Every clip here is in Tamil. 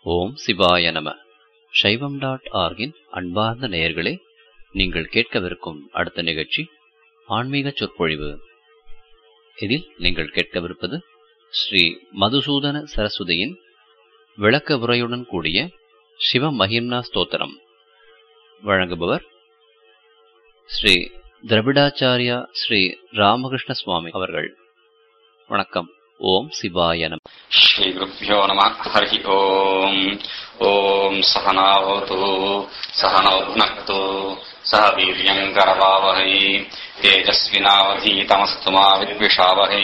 ஓம் சிவாய நம சைவம் டாட் ஆர்கின் அன்பார்ந்த நேயர்களே நீங்கள் கேட்கவிருக்கும் அடுத்த நிகழ்ச்சி ஆன்மீக சொற்பொழிவு இதில் நீங்கள் கேட்கவிருப்பது ஸ்ரீ மதுசூதன சரஸ்வதியின் விளக்க உரையுடன் கூடிய சிவ மகிம்னா ஸ்தோத்திரம் வழங்குபவர் ஸ்ரீ திரவிடாச்சாரியா ஸ்ரீ ராமகிருஷ்ண சுவாமி அவர்கள் வணக்கம் ஓம் சிவாய நம श्रीगुरुभ्यो नमः हरिः ओम् ॐ सहनावतु सहनौ भुनक्तु सह वीर्यम् करवावहै तेजस्विनावधीतमस्तु मा विद्विषावहै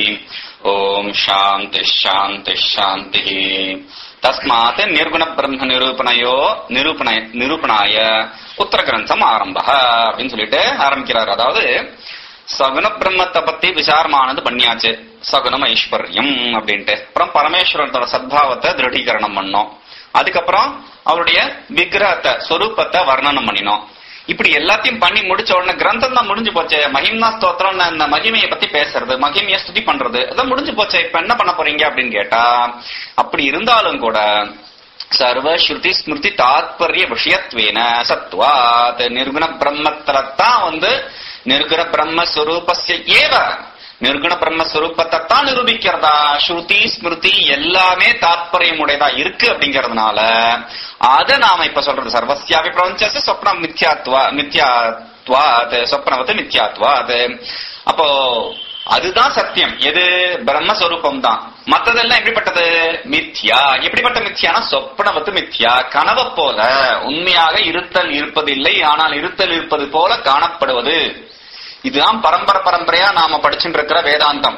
ॐ शान्तिः शान्तिः शान्तिः तस्मात् निर्गुणब्रह्मनिरूपणयो நிரூபண நிரூபணாய உத்தரகிரந்தம் ஆரம்பः அப்படின்னு சொல்லிட்டு ஆரம்பிக்கிறார் அதாவது சகுன பிரம்மத்தை பத்தி விசாரமானது பண்ணியாச்சு சகுனம் ஐஸ்வர்யம் அப்படின்ட்டு அப்புறம் பரமேஸ்வரனோட சத்பாவத்தை திருடீகரணம் பண்ணோம் அதுக்கப்புறம் அவருடைய விக்கிரகத்தை சொரூபத்தை வர்ணனம் பண்ணினோம் இப்படி எல்லாத்தையும் பண்ணி முடிச்ச உடனே கிரந்தம் தான் முடிஞ்சு போச்சு மகிம்னா ஸ்தோத்திரம் இந்த மகிமையை பத்தி பேசுறது மகிமையை ஸ்துதி பண்றது அதான் முடிஞ்சு போச்சு இப்ப என்ன பண்ண போறீங்க அப்படின்னு கேட்டா அப்படி இருந்தாலும் கூட சர்வ ஸ்ருதி ஸ்மிருதி தாத்பரிய விஷயத்வேன சத்வாத் நிர்குண பிரம்மத்தில்தான் வந்து நிர்குண பிரம்மஸ்வரூபஸ்ய ஏவ நிர்குண பிரம்மஸ்வரூபத்தை தான் நிரூபிக்கிறதா ஸ்ருதி ஸ்மிருதி எல்லாமே தாத்பரியமுடையதா இருக்கு அப்படிங்கறதுனால அத நாம இப்ப சொல்றது சர்வசியாபி பிரபஞ்சஸ் சொப்னம் மித்யாத்வா மித்யாத்வாத் சொப்னவத்து மித்யாத்வாத் அப்போ அதுதான் சத்தியம் எது பிரம்மஸ்வரூபம் தான் மத்ததெல்லாம் எப்படிப்பட்டது மித்யா எப்படிப்பட்ட மித்யானா சொப்பனவத்து மித்யா கனவை போல உண்மையாக இருத்தல் இருப்பதில்லை ஆனால் இருத்தல் இருப்பது போல காணப்படுவது இதுதான் பரம்பரை பரம்பரையா நாம படிச்சுட்டு இருக்கிற வேதாந்தம்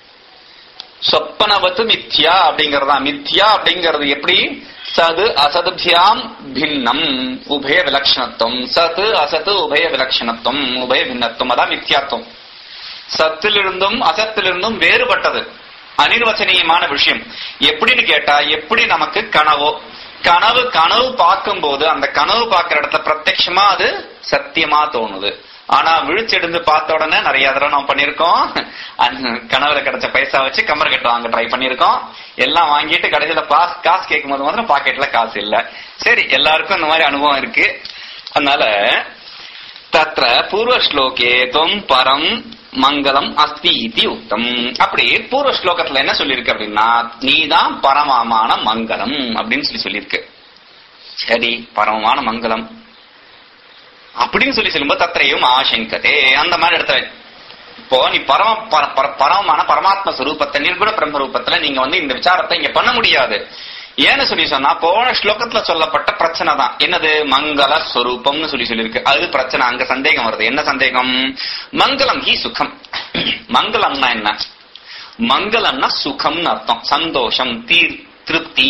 சொப்பனவத்து மித்யா அப்படிங்கறதா மித்யா அப்படிங்கிறது எப்படி சது அசதுபியாம் பின்னம் உபய விலட்சணத்துவம் சத்து அசத்து உபய விலட்சணத்துவம் உபய பின்னத்துவம் அதான் மித்யாத்துவம் சத்திலிருந்தும் அசத்திலிருந்தும் வேறுபட்டது அனிர்வச்சனீயமான விஷயம் எப்படின்னு கேட்டா எப்படி நமக்கு கனவோ கனவு கனவு பார்க்கும்போது அந்த கனவு பார்க்கிற இடத்துல பிரத்யட்சமா அது சத்தியமா தோணுது ஆனா விழிச்செடுந்து பார்த்த உடனே நிறைய தடவை நம்ம பண்ணிருக்கோம் கனவுல கிடைச்ச பைசா வச்சு கமர் கட்டு வாங்க ட்ரை பண்ணிருக்கோம் எல்லாம் வாங்கிட்டு கடைசியில பாஸ் காசு கேட்கும் போது மாத்திரம் பாக்கெட்ல காசு இல்ல சரி எல்லாருக்கும் இந்த மாதிரி அனுபவம் இருக்கு அதனால தத்ர பூர்வ ஸ்லோகே தொம் பரம் மங்களம் அஸ்தி இதி உத்தம் அப்படி பூர்வ ஸ்லோகத்துல என்ன சொல்லியிருக்கு அப்படின்னா நீதான் பரமமான மங்களம் அப்படின்னு சொல்லி சொல்லியிருக்கு சரி பரமமான மங்களம் அப்படின்னு சொல்லி சொல்லும்போது தத்திரையும் ஆசங்கதே அந்த மாதிரி இடத்துல இப்போ நீ பரம பரமமான பரமாத்ம சுரூபத்தை நிர்குண பிரம்ம ரூபத்துல நீங்க வந்து இந்த விசாரத்தை இங்க பண்ண முடியாது ஏன்னு சொல்லி சொன்னா போன ஸ்லோகத்துல சொல்லப்பட்ட பிரச்சனை தான் என்னது மங்கள ஸ்வரூபம்னு சொல்லி சொல்லியிருக்கு அது பிரச்சனை அங்க சந்தேகம் வருது என்ன சந்தேகம் மங்களம் ஹி சுகம் மங்களம்னா என்ன மங்களம்னா சுகம்னு அர்த்தம் சந்தோஷம் தீர் திருப்தி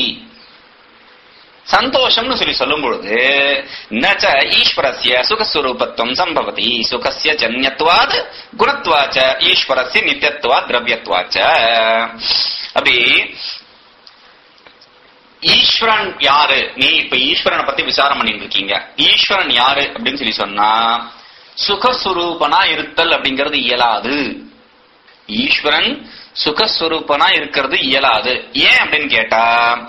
சந்தோஷம்னு சொல்லி சொல்லும் பொழுது நச்ச ஈஸ்வரஸ்ய சுகஸ்வரூபத்துவம் சம்பவதி சுகசிய ஜன்யத்வாத் குணத்வாச்ச ஈஸ்வரஸ்ய நித்தியத்வா திரவியத்வாச்ச அப்படி ஈஸ்வரன் யாரு நீ இப்ப ஈஸ்வரனை பத்தி விசாரம் பண்ணிட்டு இருக்கீங்க ஈஸ்வரன் யாரு அப்படின்னு சொல்லி சொன்னா சுகஸ்வரூபனா இருத்தல் அப்படிங்கிறது இயலாது ஈஸ்வரன் சுகஸ்வரூபனா இருக்கிறது இயலாது ஏன் அப்படின்னு கேட்டா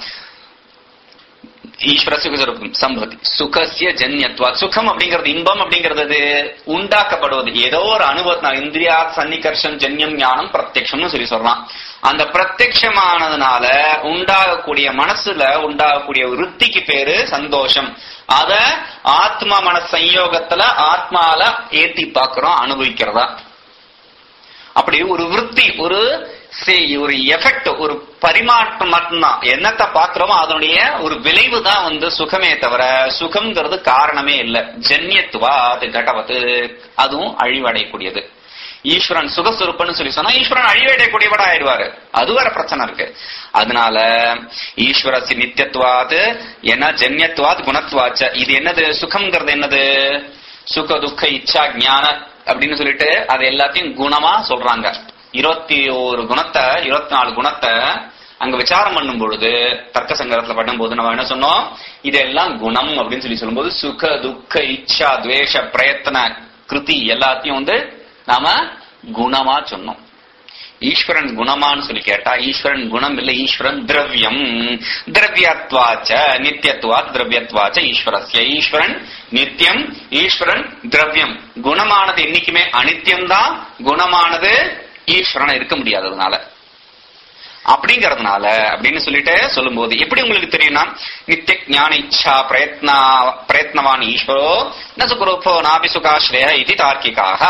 ஈஸ்வர சுகஸ்வரூபம் சம்பவதி சுகசிய ஜன்யத்வா சுகம் அப்படிங்கிறது இன்பம் அப்படிங்கிறது உண்டாக்கப்படுவது ஏதோ ஒரு அனுபவத்தினால் இந்திரியா சன்னிகர்ஷம் ஜன்யம் ஞானம் பிரத்யக்ஷம்னு சொல்லி சொல்றான் அந்த பிரத்யமானதுனால உண்டாகக்கூடிய மனசுல உண்டாகக்கூடிய விருத்திக்கு பேரு சந்தோஷம் அத ஆத்மா மன சம்யோகத்துல ஆத்மால ஏத்தி பாக்குறோம் அனுபவிக்கிறதா அப்படி ஒரு விற்பி ஒரு ஒரு எஃபெக்ட் ஒரு பரிமாற்றம் மட்டும்தான் என்னத்தை பாக்குறோமோ அதனுடைய ஒரு விளைவு தான் வந்து சுகமே தவிர சுகம்ங்கிறது காரணமே இல்லை ஜன்யத்துவா அது கடவத்து அதுவும் அழிவடையக்கூடியது ஈஸ்வரன் சுகஸ்வரூப்பன்னு சொல்லி சொன்னா ஈஸ்வரன் அழிவடையக்கூடியவடா ஆயிடுவாரு அது வேற பிரச்சனை இருக்கு அதனால ஈஸ்வரசி நித்தியத்துவாது என்ன ஜன்யத்துவாத் குணத்துவாச்ச இது என்னது சுகம்ங்கிறது என்னது சுக துக்க இச்சா ஞான அப்படின்னு சொல்லிட்டு அது எல்லாத்தையும் குணமா சொல்றாங்க இருபத்தி ஒரு குணத்தை இருபத்தி நாலு குணத்தை அங்க விசாரம் பண்ணும் பொழுது தர்க்க சங்கரத்துல பண்ணும்போது நம்ம என்ன சொன்னோம் இதெல்லாம் குணம் அப்படின்னு சொல்லி சொல்லும்போது சுக துக்க இச்சா துவேஷ பிரயத்தன கிருதி எல்லாத்தையும் வந்து நாம குணமா சொன்னோம் ஈஸ்வரன் குணமான்னு சொல்லி கேட்டா ஈஸ்வரன் குணம் இல்ல ஈஸ்வரன் திரவியம் திரவியத்வாச்ச நித்தியத்வாத் திரவியத்வாச்ச ஈஸ்வரஸ்ய ஈஸ்வரன் நித்தியம் ஈஸ்வரன் திரவியம் குணமானது என்னைக்குமே அனித்தியம்தான் குணமானது ஈஸ்வரன் இருக்க முடியாததுனால அப்படிங்கறதுனால அப்படின்னு சொல்லிட்டு சொல்லும்போது எப்படி உங்களுக்கு தெரியும்னா நித்திய ஞான இச்சா பிரயத்னா பிரயத்னவான் ஈஸ்வரோ ந சுகுரூபோ நாபி சுகாஸ்ரய இது தார்க்கிகாக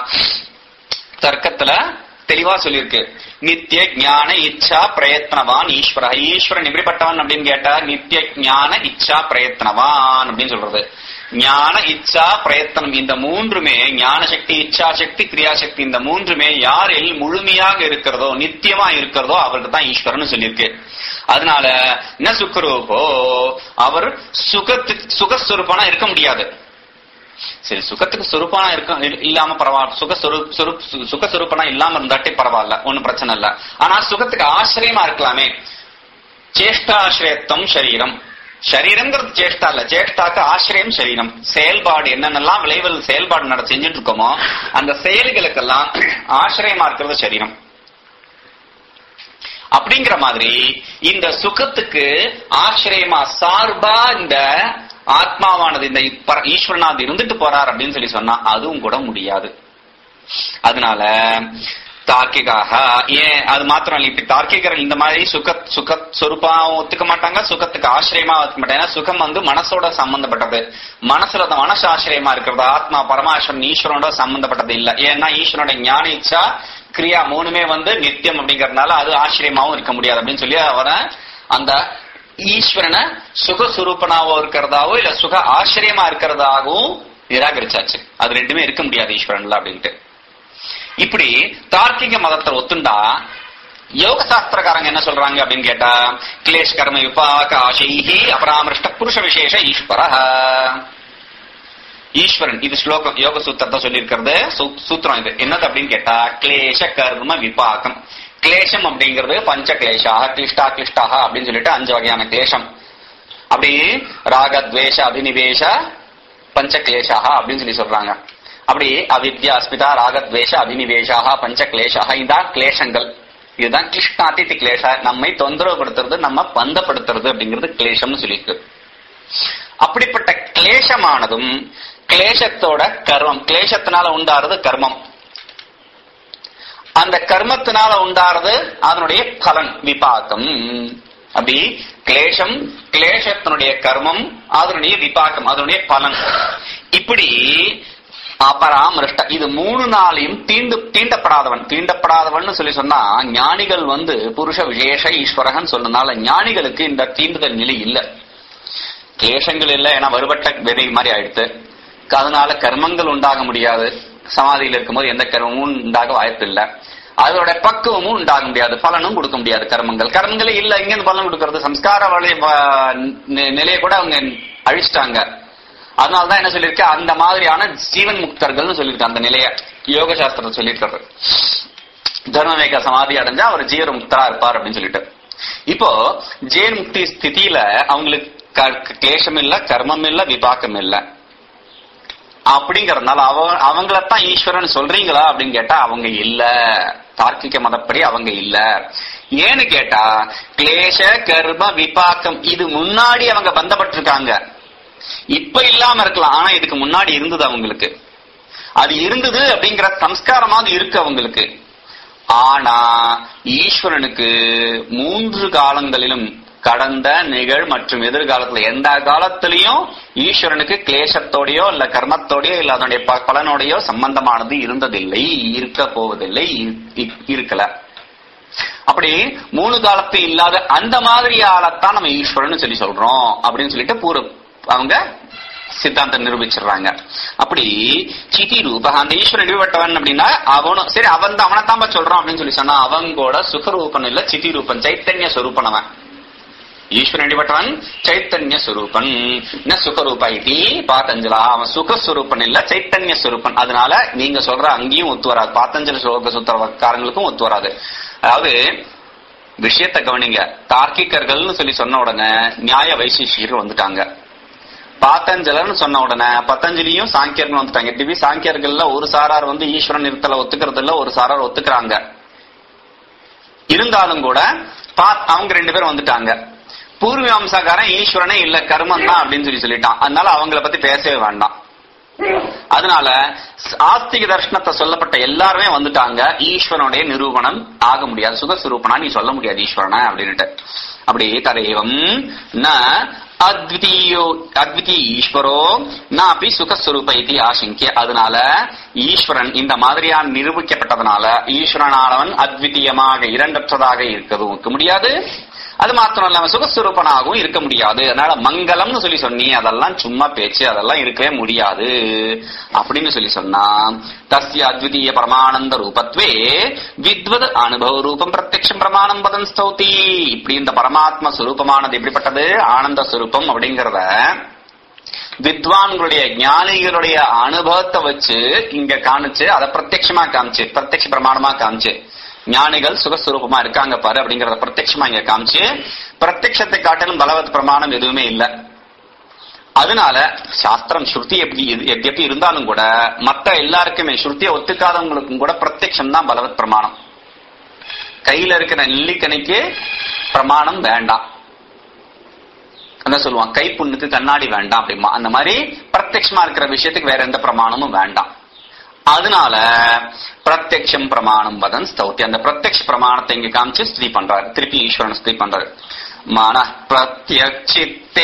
தர்க்கத்துல தெளிவா சொல்லியிருக்கு நித்திய ஞான இச்சா பிரயத்னவான் ஈஸ்வர ஈஸ்வரன் எப்படிப்பட்டவன் அப்படின்னு கேட்டா நித்திய ஞான இச்சா பிரயத்னவான் அப்படின்னு சொல்றது ஞான இச்சா பிரயத்தனம் இந்த மூன்றுமே ஞான சக்தி இச்சா சக்தி கிரியாசக்தி இந்த மூன்றுமே யாரில் முழுமையாக இருக்கிறதோ நித்தியமா இருக்கிறதோ அவருக்கு தான் ஈஸ்வரன் சொல்லியிருக்கு அதனால என்ன சுக்கரூபோ அவர் சுகத்துக்கு சுகஸ்வரூபனா இருக்க முடியாது சரி சுகத்துக்கு சுரூப்பானா இருக்க இல்- இல்லாம பரவாயில்ல சுக சுரு- சுரு- சு- சுக சுரூப்பனா இல்லாம இருந்தாட்டே பரவாயில்ல ஒண்ணும் பிரச்சனை இல்ல ஆனா சுகத்துக்கு ஆசிரியமா இருக்கலாமே சேஷ்டாசிரியத்துவம் சரீரம் சரீரங்கிறது சேஷ்டா இல்ல சேஷ்டாக்கு ஆசிரியம் சரீரம் செயல்பாடு என்னென்னலாம் விளைவில் செயல்பாடு நட செஞ்சுட்டு இருக்கோமோ அந்த செயல்களுக்கெல்லாம் ஆசிரியமா இருக்கிறது சரீரம் அப்படிங்கிற மாதிரி இந்த சுகத்துக்கு ஆசிரியமா சார்பா இந்த ஆத்மாவானது இந்த பர- ஈஸ்வரனாவது இருந்துட்டு போறார் அப்படின்னு சொல்லி சொன்னா அதுவும் கூட முடியாது அதனால தார்க்கிகாக ஏன் அது மாத்திரம் இல்லை இப்ப தார்க்கிகர்கள் இந்த மாதிரி சுக சுக சொருப்பாவும் ஒத்துக்க மாட்டாங்க சுகத்துக்கு ஆசிரியமா ஒத்துக்க மாட்டாங்க ஏன்னா சுகம் வந்து மனசோட சம்பந்தப்பட்டது மனசுல அந்த மனசு ஆசிரியமா இருக்கிறது ஆத்மா பரமாஸ்வரன் ஈஸ்வரனோட சம்பந்தப்பட்டது இல்ல ஏன்னா ஈஸ்வரனோட ஞான இச்சா கிரியா மூணுமே வந்து நித்தியம் அப்படிங்கறதுனால அது ஆச்சரியமாவும் இருக்க முடியாது அப்படின்னு சொல்லி அவரை அந்த ஈஸ்வரனை சுக சுரூபனாவோ இருக்கிறதாவோ இல்ல சுக ஆச்சரியமா இருக்கிறதாகவும் நிராகரிச்சாச்சு அது ரெண்டுமே இருக்க முடியாது ஈஸ்வரன்ல அப்படின்ட்டு இப்படி தார்க்கிக மதத்தை ஒத்துண்டா யோக சாஸ்திரக்காரங்க என்ன சொல்றாங்க அப்படின்னு கேட்டா கிளேஷ் கர்ம விபாக ஆசைஹி அபராமிருஷ்ட புருஷ விசேஷ ஈஸ்வர ஈஸ்வரன் இது ஸ்லோகம் யோக சூத்திரத்தை சொல்லியிருக்கிறது சூ- சூத்திரம் இது என்னது அப்படின்னு கேட்டா கிளேஷ கர்ம விபாகம் கிளேஷம் அப்படிங்கிறது பஞ்ச கிளேஷாக கிளிஷ்டா கிளிஷ்டாக அப்படின்னு சொல்லிட்டு அஞ்சு வகையான கிளேஷம் அப்படி ராகத்வேஷ அபினிவேஷ பஞ்ச கிளேஷாக அப்படின்னு சொல்லி சொல்றாங்க அப்படி அவித்யா அஸ்மிதா ராகத்வேஷ அபினிவேஷாக பஞ்ச கிளேஷாக இதான் கிளேஷங்கள் இதுதான் கிருஷ்ணாதித்தி கிளேஷ நம்மை தொந்தரவுபடுத்துறது நம்ம பந்தப்படுத்துறது அப்படிங்கிறது கிளேஷம்னு சொல்லியிருக்கு அப்படிப்பட்ட கிளேஷமானதும் கிளேசத்தோட கர்மம் கிளேசத்தினால உண்டாறது கர்மம் அந்த கர்மத்தினால உண்டாறது அதனுடைய பலன் விபாக்கம் அப்படி கிளேசம் கிளேசத்தினுடைய கர்மம் அதனுடைய விபாக்கம் அதனுடைய பலன் இப்படி அபராமிருஷ்ட இது மூணு நாளையும் தீண்டு தீண்டப்படாதவன் தீண்டப்படாதவன் சொல்லி சொன்னா ஞானிகள் வந்து புருஷ விசேஷ ஈஸ்வரகன் சொன்னதுனால ஞானிகளுக்கு இந்த தீண்டுதல் நிலை இல்ல கிளேசங்கள் இல்ல ஏன்னா வருபட்ட விதை மாதிரி ஆயிடுத்து அதனால கர்மங்கள் உண்டாக முடியாது சமாதியில் இருக்கும்போது எந்த கர்மமும் உண்டாக வாய்ப்பு இல்ல அதோட பக்குவமும் உண்டாக முடியாது பலனும் கொடுக்க முடியாது கர்மங்கள் கர்மங்களே இல்ல இங்க இருந்து பலன் கொடுக்கறது சம்ஸ்கார வழி வ- நி- நிலையை கூட அவங்க அழிச்சிட்டாங்க அதனாலதான் என்ன சொல்லியிருக்க அந்த மாதிரியான ஜீவன் முக்தர்கள்னு சொல்லியிருக்க அந்த நிலைய யோக சாஸ்திரம் சொல்லியிருக்கிறது தர்மவேக சமாதி அடைஞ்சா அவர் ஜீவன் முக்தரா இருப்பார் அப்படின்னு சொல்லிட்டு இப்போ ஜீவன் முக்தி ஸ்திதியில அவங்களுக்கு க- கிளேசம் இல்ல கர்மம் இல்ல விபாக்கம் இல்ல அப்படிங்கறதுனால அவ அவங்களத்தான் ஈஸ்வரன் சொல்றீங்களா அப்படின்னு கேட்டா அவங்க இல்ல தார்க்கிக மதப்படி அவங்க இல்ல ஏன்னு கேட்டா கிளேச கர்ம விபாக்கம் இது முன்னாடி அவங்க பந்தப்பட்டிருக்காங்க இப்ப இல்லாம இருக்கலாம் ஆனா இதுக்கு முன்னாடி இருந்தது அவங்களுக்கு அது இருந்தது அப்படிங்கிற சம்ஸ்காரமாவது இருக்கு அவங்களுக்கு ஆனா ஈஸ்வரனுக்கு மூன்று காலங்களிலும் கடந்த நிகழ் மற்றும் எதிர்காலத்துல எந்த காலத்திலையும் ஈஸ்வரனுக்கு கிளேசத்தோடையோ இல்ல கர்மத்தோடையோ இல்ல அதனுடைய ப- பலனோடையோ சம்பந்தமானது இருந்ததில்லை இருக்க போவதில்லை இ- இ- இருக்கல அப்படி மூணு காலத்து இல்லாத அந்த மாதிரி ஆளத்தான் நம்ம ஈஸ்வரன் சொல்லி சொல்றோம் அப்படின்னு சொல்லிட்டு பூர அவங்க சித்தாந்தம் நிரூபிச்சிடுறாங்க அப்படி சிதி ரூப அந்த ஈஸ்வரன் நிறுவட்டவன் அப்படின்னா அவனும் சரி அவன் தான் அவனைத்தான் சொல்றான் அப்படின்னு சொல்லி சொன்னா அவங்கோட சுகரூபன் இல்ல சிதி ரூபன் சைத்தன்ய சொரூபன் அவன் ஈஸ்வரன் அடிபட்டவன் சைத்தன்ய சுரூபன் ந சுகரூப இது பாத்தஞ்சலா அவன் சுகஸ்வரூபன் இல்ல சைத்தன்ய சுரூபன் அதனால நீங்க சொல்ற அங்கேயும் ஒத்து வராது பாத்தஞ்சல சுலோக சுத்திரக்காரங்களுக்கும் ஒத்து வராது அதாவது விஷயத்தை கவனிங்க தார்க்கிகர்கள்னு சொல்லி சொன்ன உடனே நியாய வைசிஷியர் வந்துட்டாங்க பாத்தஞ்சலர்னு சொன்ன உடனே பத்தஞ்சலியும் சாங்கியர்கள் வந்துட்டாங்க இப்படி சாங்கியர்கள்ல ஒரு சாரார் வந்து ஈஸ்வரன் இருத்தல ஒத்துக்கிறது இல்ல ஒரு சாரார் ஒத்துக்கிறாங்க இருந்தாலும் கூட பா- அவங்க ரெண்டு பேரும் வந்துட்டாங்க பூர்வீமாம்சாக்காரன் ஈஸ்வரனே இல்ல கர்மம் தான் அப்படின்னு சொல்லி சொல்லிட்டான் அதனால அவங்கள பத்தி பேசவே வேண்டாம் அதனால ஆஸ்திக தர்ஷனத்தை சொல்லப்பட்ட எல்லாருமே வந்துட்டாங்க ஈஸ்வரனுடைய நிரூபணம் ஆக முடியாது சுகஸ்வரூபனா நீ சொல்ல முடியாது ஈஸ்வரனை அப்படின்னுட்டு அப்படி ததேவம் ந அத்விதீயோ அத்விதீய ஈஸ்வரோ நாப்பி சுகஸ்வரூப இது ஆசங்கிய அதனால ஈஸ்வரன் இந்த மாதிரியா நிரூபிக்கப்பட்டதுனால ஈஸ்வரனானவன் அத்விதீயமாக இரண்டற்றதாக இருக்கவும் முடியாது அது மாத்திரம் இல்லாம சுகஸ்வரூபனாகவும் இருக்க முடியாது அதனால மங்களம்னு சொல்லி சொன்னி அதெல்லாம் சும்மா பேச்சு அதெல்லாம் இருக்கவே முடியாது அப்படின்னு சொல்லி சொன்னா தஸ்ய அத்விதீய பரமானந்த ரூபத்வே வித்வத் அனுபவ ரூபம் பிரத்யக்ஷம் பிரமாணம் பதன் ஸ்தௌதி இப்படி இந்த பரமாத்ம சுரூபமானது எப்படிப்பட்டது ஆனந்த சுரூபம் அப்படிங்கறத வித்வான்களுடைய ஞானிகளுடைய அனுபவத்தை வச்சு இங்க காமிச்சு அதை பிரத்யட்சமா காமிச்சு பிரத்யட்ச பிரமாணமா காமிச்சு ஞானிகள் சுகஸ்வரூபமா இருக்காங்க பாரு அப்படிங்கறத பிரத்யட்சமா இங்க காமிச்சு பிரத்யட்சத்தை காட்டிலும் பலவத் பிரமாணம் எதுவுமே இல்ல அதனால சாஸ்திரம் ஸ்ருதி எப்படி எப்படி எப்படி இருந்தாலும் கூட மத்த எல்லாருக்குமே ஸ்ருதியை ஒத்துக்காதவங்களுக்கும் கூட பிரத்யட்சம் தான் பலவத் பிரமாணம் கையில இருக்கிற நெல்லிக்கணிக்கு பிரமாணம் வேண்டாம் அதான் சொல்லுவான் கை புண்ணுக்கு கண்ணாடி வேண்டாம் அப்படிமா அந்த மாதிரி பிரத்யட்சமா இருக்கிற விஷயத்துக்கு வேற எந்த பிரமாணமும் வேண்டாம் அதனால பிரத்யக்ஷம் பிரமாணம் வதன் ஸ்தௌத்தி அந்த பிரத்யக்ஷ பிரமாணத்தை இங்க காமிச்சு ஸ்திரீ பண்றாரு திருப்பி ஈஸ்வரன் ஸ்திரீ பண்றாரு மன பிரத்யக்ஷித்தே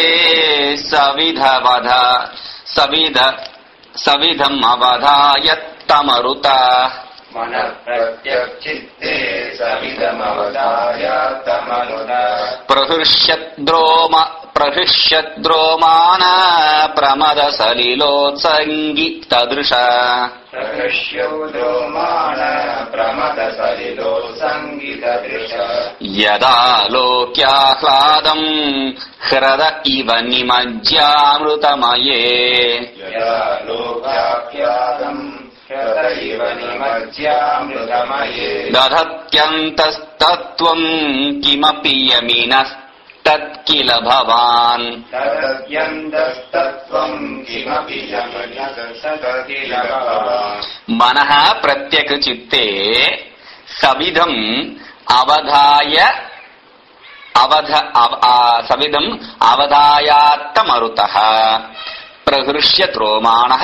சவிதவத சவித சவிதம் அவதாயத்தமருத मनः प्रत्यक्षित्ते सविदमवदाय तमनुद பிரஹிஷ்யத்ரோம பிரஹிஷ்யத்ரோமான பிரமத சலிலோத்சங்கி ததிருஷ प्रकृष्यौ द्रोमाण प्रमदसलिलो सङ्गितदृश यदा लोक्याह्लादम् ह्रद इव निमज्यामृतमये यदा लोकाख्यातम् ह्यदैव निमज्यामृतमये दधत्यन्तस्तत्त्वम् किमपि यमिनस्तत्किल भवान् तदत्यन्तस्तत्त्वम् किमपि यमनिसकिल भवान् मनः प्रत्यक्चित्ते सविधम् अवधाय अवध अव- आ- सविधम् अवधायात्तमरुतः प्रहृष्य त्रोमाणः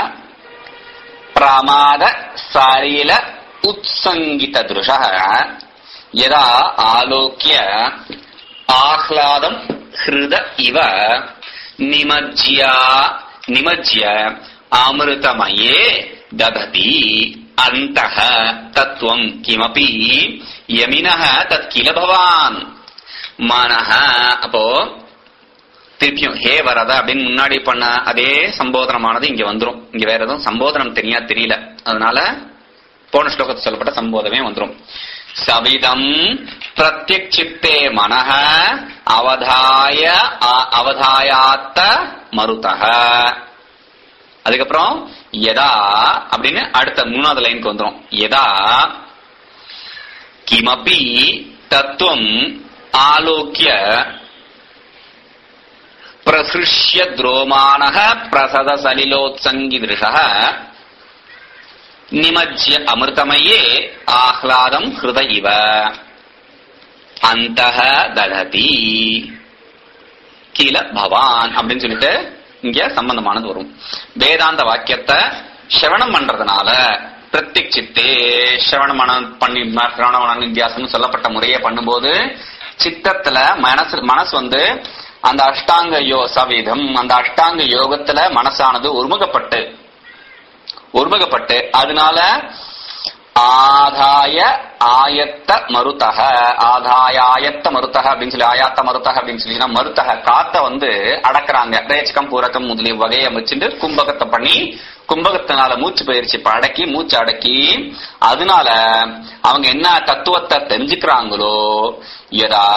प्रमाद सारील उत्सङ्गितदृशः यदा आलोक्य आह्लादम् हृद इव निमज्या निमज्य अमृतमये दधति अन्तः तत्त्वम् किमपि यमिनः तत् किल भवान् மனஹ அப்போ திருப்பியும் ஹே வரத அப்படின்னு முன்னாடி பண்ண அதே சம்போதனமானது இங்க வந்துரும் இங்க வேற எதுவும் சம்போதனம் தெரியா தெரியல அதனால போன ஸ்லோகத்தில் சொல்லப்பட்ட சம்போதமே வந்துரும் சவிதம் பிரத்யக்ஷிப்தே மனஹ அவதாய அ- அவதாயாத்த மருதக அதுக்கப்புறம் எதா அப்படின்னு அடுத்த மூணாவது லைனுக்கு வந்துரும் எதா கிமபி தத்துவம் ஆலோக்கிய பிரஹிருஷ்ய துரோமானக பிரசத சலிலோத்சங்கிதிருஷः நிமஜ்ய அமிர்தமயே ஆஹ்லாதம் ஹிருத இவ அந்தஹ தடதி கீழ பவான் அப்படின்னு சொல்லிட்டு இங்க சம்பந்தமானது வரும் வேதாந்த வாக்கியத்தை சிரவணம் பண்றதுனால பிரத்யக்ஷித்தே சிரவணமனம் பண்ணி சிரவணமன நித்தியாசம் சொல்லப்பட்ட முறையை பண்ணும்போது சித்தத்துல மனசு மனசு வந்து அந்த அஷ்டாங்க யோ சவீதம் அந்த அஷ்டாங்க யோகத்துல மனசானது ஒருமுகப்பட்டு ஒருமுகப்பட்டு அதனால ஆதாய ஆயத்த மருத்தக ஆதாய ஆயத்த மருத்தக அப்படின்னு சொல்லி ஆயாத்த மருத்தக அப்படின்னு சொல்லி மருத்தக காத்த வந்து அடக்குறாங்க ரேச்சகம் பூரகம் முதலிய வகையை வச்சுட்டு கும்பகத்தை பண்ணி கும்பகத்தினால மூச்சு பயிற்சி இப்ப அடக்கி மூச்சு அடக்கி அதனால அவங்க என்ன தத்துவத்தை தெரிஞ்சுக்கிறாங்களோ எதா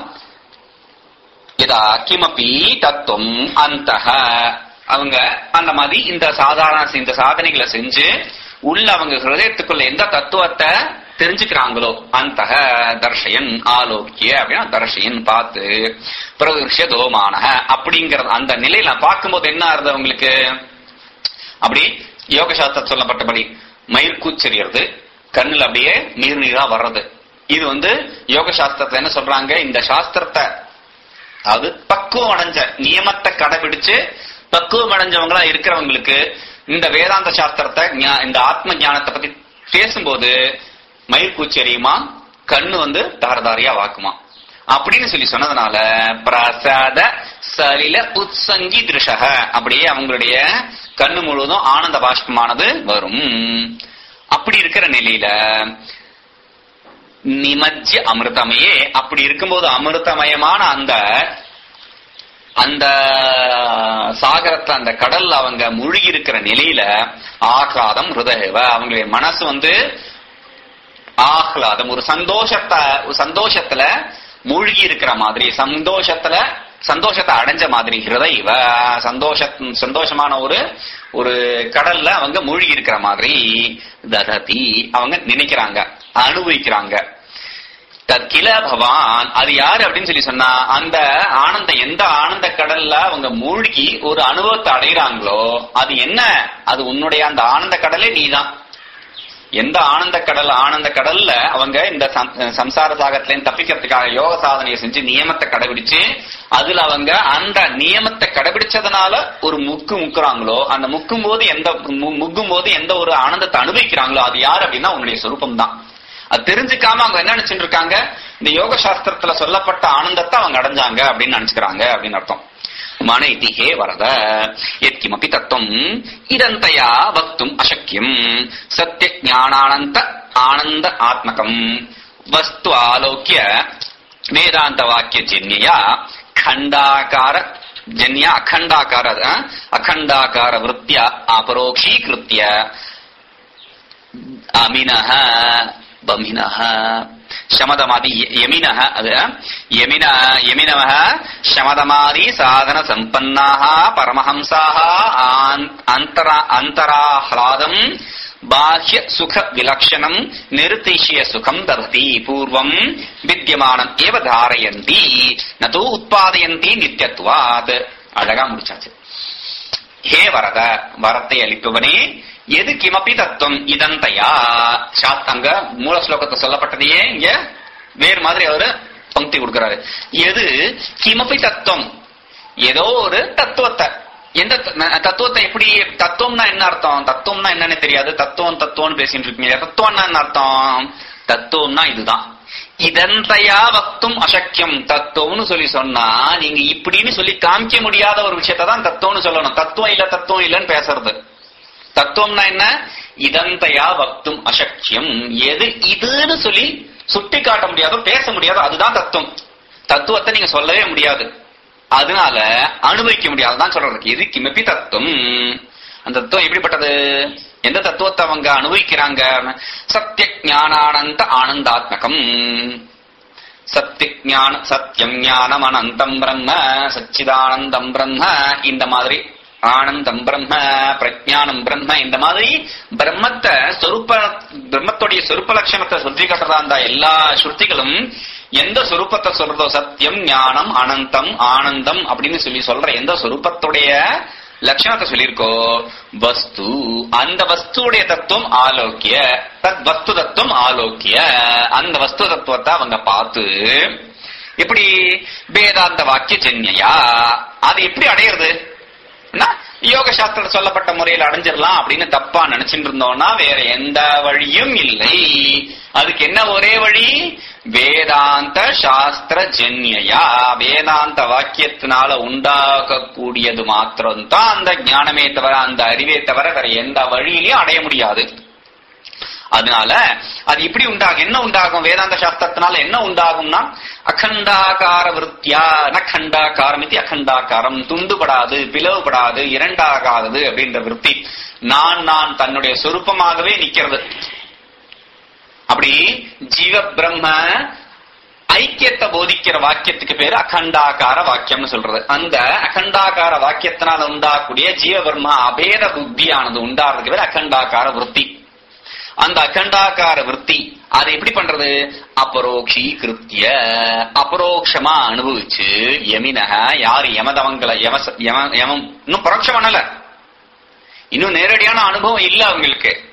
யதா கிமபி தத்துவம் அந்தஹ அவங்க அந்த மாதிரி இந்த சாதாரண இந்த சாதனைகளை செஞ்சு உள்ள அவங்க ஹிருதயத்துக்குள்ள எந்த தத்துவத்தை தெரிஞ்சுக்கிறாங்களோ அந்த தர்ஷயன் ஆலோக்கிய அப்படின்னா தர்ஷயன் பார்த்து பிரதர்ஷ தோமானக அப்படிங்கறது அந்த நிலையில பார்க்கும்போது என்ன ஆறுது அவங்களுக்கு அப்படி யோக சாஸ்திரம் சொல்லப்பட்டபடி மயிர் கூச்செறியறது கண்ணுல அப்படியே நீர் நீரா வர்றது இது வந்து யோக சாஸ்திரத்துல என்ன சொல்றாங்க இந்த சாஸ்திரத்தை அது பக்குவம் அடைஞ்ச நியமத்தை கடைபிடிச்சு பக்குவம் அடைஞ்சவங்களா இருக்கிறவங்களுக்கு இந்த வேதாந்த சாஸ்திரத்தை ஞா- இந்த ஆத்ம ஞானத்தை பத்தி பேசும்போது மயிர்கூச்சி அறியுமா கண்ணு வந்து தாரதாரியா வாக்குமா அப்படின்னு சொல்லி சொன்னதுனால பிரசாத சலில உத்சங்கி திருஷக அப்படியே அவங்களுடைய கண்ணு முழுவதும் ஆனந்த பாஷ்பமானது வரும் அப்படி இருக்கிற நிலையில நிமஜ்ஜ அமிர்தமயே அப்படி இருக்கும்போது அமிர்தமயமான அந்த அந்த சாகரத்துல அந்த கடல்ல அவங்க மூழ்கி இருக்கிற நிலையில ஆஹ்லாதம் ஹிருதயவ அவங்களுடைய மனசு வந்து ஆஹ்லாதம் ஒரு சந்தோஷத்தை ஒரு சந்தோஷத்துல மூழ்கி இருக்கிற மாதிரி சந்தோஷத்துல சந்தோஷத்தை அடைஞ்ச மாதிரி ஹிருதயவ சந்தோஷ சந்தோஷமான ஒரு ஒரு கடல்ல அவங்க மூழ்கி இருக்கிற மாதிரி தததி அவங்க நினைக்கிறாங்க அனுபவிக்கிறாங்க தற்கில பவான் அது யாரு அப்படின்னு சொல்லி சொன்னா அந்த ஆனந்த எந்த ஆனந்த கடல்ல அவங்க மூழ்கி ஒரு அனுபவத்தை அடைகிறாங்களோ அது என்ன அது உன்னுடைய அந்த ஆனந்த கடலே நீதான் எந்த ஆனந்த கடல் ஆனந்த கடல்ல அவங்க இந்த சம்- சம்சார சாகத்துல இருந்து தப்பிக்கிறதுக்காக யோக சாதனையை செஞ்சு நியமத்தை கடைபிடிச்சு அதுல அவங்க அந்த நியமத்தை கடைபிடிச்சதுனால ஒரு முக்கு முக்குறாங்களோ அந்த முக்கும் போது எந்த மு- முக்கும் போது எந்த ஒரு ஆனந்தத்தை அனுபவிக்கிறாங்களோ அது யார் அப்படின்னா உன்னுடைய சொரூபம் தான் அது தெரிஞ்சுக்காம அவங்க என்ன நினைச்சிட்டு இருக்காங்க இந்த யோக சாஸ்திரத்துல சொல்லப்பட்ட ஆனந்தத்தை அவங்க அடைஞ்சாங்க அப்படின்னு நினைச்சுக்கிறாங்க அப்படின்னு அர்த்தம் மன இதிஹே வரத எத்கிமபி தத்துவம் இதந்தயா வக்தும் அசக்கியம் சத்திய ஞானானந்த ஆனந்த ஆத்மகம் வஸ்து ஆலோக்கிய வேதாந்த வாக்கிய ஜன்யா खण्डाकार जन्य अखण्डाकार अ, अखण्डाकार वृत्त्या अपरोक्षीकृत्य अमिनः बमिनः शमदमादि यमिनः अद यमिन यमिनः शमदमादि साधन सम्पन्नाः परमहंसाः आन्- अन्तरा अन्तराह्लादम् बाह्य सुख विलक्षणम् निर्तिश्य सुखम् दधति पूर्वम् विद्यमानम् एव धारयन्ति न तु उत्पादयन्ति नित्यत्वात् அழகா முடிச்சாச்சு ஹே வரத வரத்தை அளிப்பவனே எது கிமபி தத்துவம் இதந்தையா சாத் அங்க மூல ஸ்லோகத்தை சொல்லப்பட்டதையே இங்க வேறு மாதிரி அவரு பங்கி கொடுக்கிறாரு எது கிமபி தத்துவம் ஏதோ ஒரு தத்துவத்தை எந்த த- ந- தத்துவத்தை எப்படி தத்துவம்னா என்ன அர்த்தம் தத்துவம்னா என்னன்னு தெரியாது தத்துவம் தத்துவம்னு பேசிட்டு இருக்கீங்க தத்துவம்னா என்ன அர்த்தம் தத்துவம்னா இதுதான் இதந்தையா வக்தும் அசக்கியம் தத்துவம்னு சொல்லி சொன்னா நீங்க இப்படின்னு சொல்லி காமிக்க முடியாத ஒரு விஷயத்தை தான் தத்துவம்னு சொல்லணும் தத்துவம் இல்ல தத்துவம் இல்லன்னு பேசுறது தத்துவம்னா என்ன இதந்தையா வக்தும் அசக்கியம் எது இதுன்னு சொல்லி சுட்டி காட்ட முடியாதோ பேச முடியாதோ அதுதான் தத்துவம் தத்துவத்தை நீங்க சொல்லவே முடியாது அதனால அனுபவிக்க முடியாதுதான் சொல்றதுக்கு இது கிமப்பி தத்துவம் அந்த தத்துவம் எப்படிப்பட்டது எந்த தத்துவத்தை அவங்க அனுபவிக்கிறாங்க சத்திய ஞானானந்த ஆனந்தாத்மகம் சத்திய ஞான சத்தியம் ஞானம் அனந்தம் பிரம்ம சச்சிதானந்தம் பிரம்ம இந்த மாதிரி ஆனந்தம் பிரம்ம பிரஜானம் பிரம்ம இந்த மாதிரி பிரம்மத்தை சொரூப பிரம்மத்துடைய சொரூப லட்சணத்தை சொல்லி கட்டுறதா அந்த எல்லா ஸ்ருதிகளும் எந்த சொரூபத்தை சொல்றதோ சத்தியம் ஞானம் அனந்தம் ஆனந்தம் அப்படின்னு சொல்லி சொல்ற எந்த சொரூபத்துடைய லட்சணத்தை சொல்லியிருக்கோ வஸ்து அந்த வஸ்துடைய தத்துவம் ஆலோக்கிய தத் வஸ்து தத்துவம் ஆலோக்கிய அந்த வஸ்து தத்துவத்தை அவங்க பார்த்து எப்படி வேதாந்த வாக்கிய ஜன்யா அது எப்படி அடையிறது என்ன? யோக சாஸ்திரத்தில் சொல்லப்பட்ட முறையில் அடைஞ்சிடலாம் அப்படின்னு தப்பா நினைச்சிட்டு இருந்தோம்னா வேற எந்த வழியும் இல்லை அதுக்கு என்ன ஒரே வழி வேதாந்த சாஸ்திர ஜன்யா வேதாந்த வாக்கியத்தினால உண்டாகக்கூடியது மாத்திரம்தான் அந்த ஞானமே தவிர அந்த அறிவே தவிர வேற எந்த வழியிலையும் அடைய முடியாது அதனால அது இப்படி உண்டாகும் என்ன உண்டாகும் வேதாந்த சாஸ்திரத்தினால என்ன உண்டாகும்னா அகண்டாகார விருத்தியா நகண்டாகாரம் இது அகண்டாகாரம் துண்டுபடாது பிளவுபடாது இரண்டாகாதது அப்படின்ற விருத்தி நான் நான் தன்னுடைய சொரூபமாகவே நிக்கிறது அப்படி ஜீவ பிரம்ம ஐக்கியத்தை போதிக்கிற வாக்கியத்துக்கு பேரு அகண்டாகார வாக்கியம்னு சொல்றது அந்த அகண்டாகார வாக்கியத்தினால உண்டாகக்கூடிய ஜீவ பிரம்மா அபேத புத்தியானது உண்டாறதுக்கு பேரு அகண்டாகார விருத்தி அந்த அகண்டாகார விருத்தி அதை எப்படி பண்றது அபரோக்ஷி கிருத்திய அபரோக்ஷமா அனுபவிச்சு யமினக யாரு யமதவங்களை யம யம யமம் இன்னும் பரோட்சம் பண்ணல இன்னும் நேரடியான அனுபவம் இல்ல அவங்களுக்கு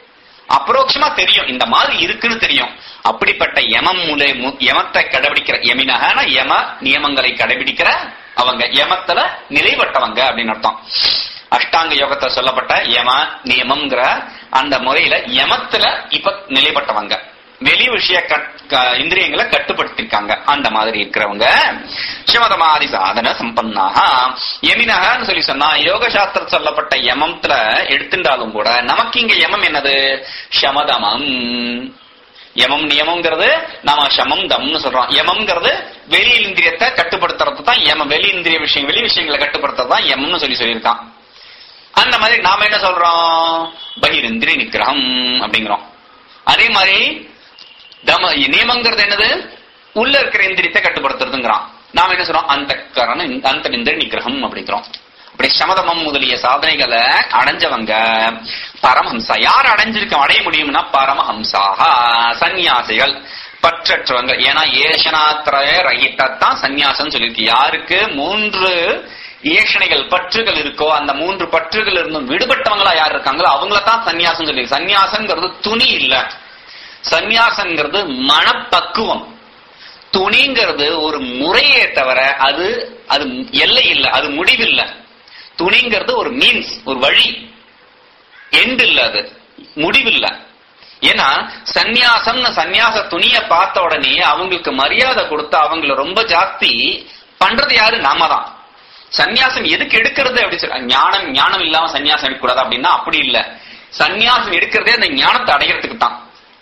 அப்ரோக்ஷமா தெரியும் இந்த மாதிரி இருக்குன்னு தெரியும் அப்படிப்பட்ட யமம் முலை மு- யமத்தை கடைபிடிக்கிற யமினகன யம நியமங்களை கடைபிடிக்கிற அவங்க யமத்துல நிலைப்பட்டவங்க அப்படின்னு அர்த்தம் அஷ்டாங்க யோகத்தை சொல்லப்பட்ட யம நியமம்ங்கிற அந்த முறையில யமத்துல இப்ப நிலைப்பட்டவங்க வெளி விஷய கட்- க- இந்திரியங்களை கட்டுப்படுத்திருக்காங்க அந்த மாதிரி இருக்கிறவங்க சிவதமாதி சாதன சம்பன்னாக யமினகன்னு சொல்லி சொன்னா யோக சாஸ்திரம் சொல்லப்பட்ட யமத்துல எடுத்துட்டாலும் கூட நமக்கு இங்க யமம் என்னது சமதமம் யமம் நியமம்ங்கிறது நாம சமம் தம்னு சொல்றோம் யமம்ங்கிறது வெளி இந்திரியத்தை கட்டுப்படுத்துறது தான் யமம் வெளி இந்திரிய விஷயம் வெளி விஷயங்களை கட்டுப்படுத்துறது தான் யமம்னு சொல்லி சொல்லியிருக்கான் அந்த மாதிரி நாம என்ன சொல்றோம் பகிரிந்திரிய நிகிரகம் அப்படிங்கிறோம் அதே மாதிரி தம நியமங்கிறது என்னது உள்ள இருக்கிற இந்திரியத்தை கட்டுப்படுத்துறதுங்கிறான் நாம என்ன சொல்றோம் அந்த கரண அந்த இந்திரிய நிகிரகம் அப்படிங்கிறோம் அப்படி சமதமம் முதலிய சாதனைகளை அடைஞ்சவங்க பரமஹம்சா யார் அடைஞ்சிருக்க அடைய முடியும்னா பரமஹம்சாக சந்நியாசிகள் பற்றற்றவங்க ஏன்னா ஏஷனாத்திரய ரகிதத்தான் சந்நியாசம் சொல்லியிருக்கு யாருக்கு மூன்று ஏஷணைகள் பற்றுகள் இருக்கோ அந்த மூன்று பற்றுகள் இருந்தும் விடுபட்டவங்களா யார் இருக்காங்களோ அவங்கள தான் சந்நியாசம் சொல்லி சந்நியாசங்கிறது துணி இல்ல சந்நியாசங்கிறது மனப்பக்குவம் துணிங்கிறது ஒரு முறையே தவிர அது அது எல்லை இல்ல அது முடிவில்ல துணிங்கிறது ஒரு மீன்ஸ் ஒரு வழி எண்ட் இல்ல அது முடிவில்ல ஏன்னா சந்நியாசம்னு சந்நியாச துணியை பார்த்த உடனே அவங்களுக்கு மரியாதை கொடுத்து அவங்கள ரொம்ப ஜாஸ்தி பண்றது யாரு நாம தான் சந்நியாசம் எதுக்கு எடுக்கிறது அப்படி சொல்ல ஞானம் ஞானம் இல்லாம சந்நியாசம் எடுக்கக்கூடாது அப்படின்னா அப்படி இல்ல சந்நியாசம் எடுக்கிறதே அந்த ஞானத்தை அடையறதுக்கு தான்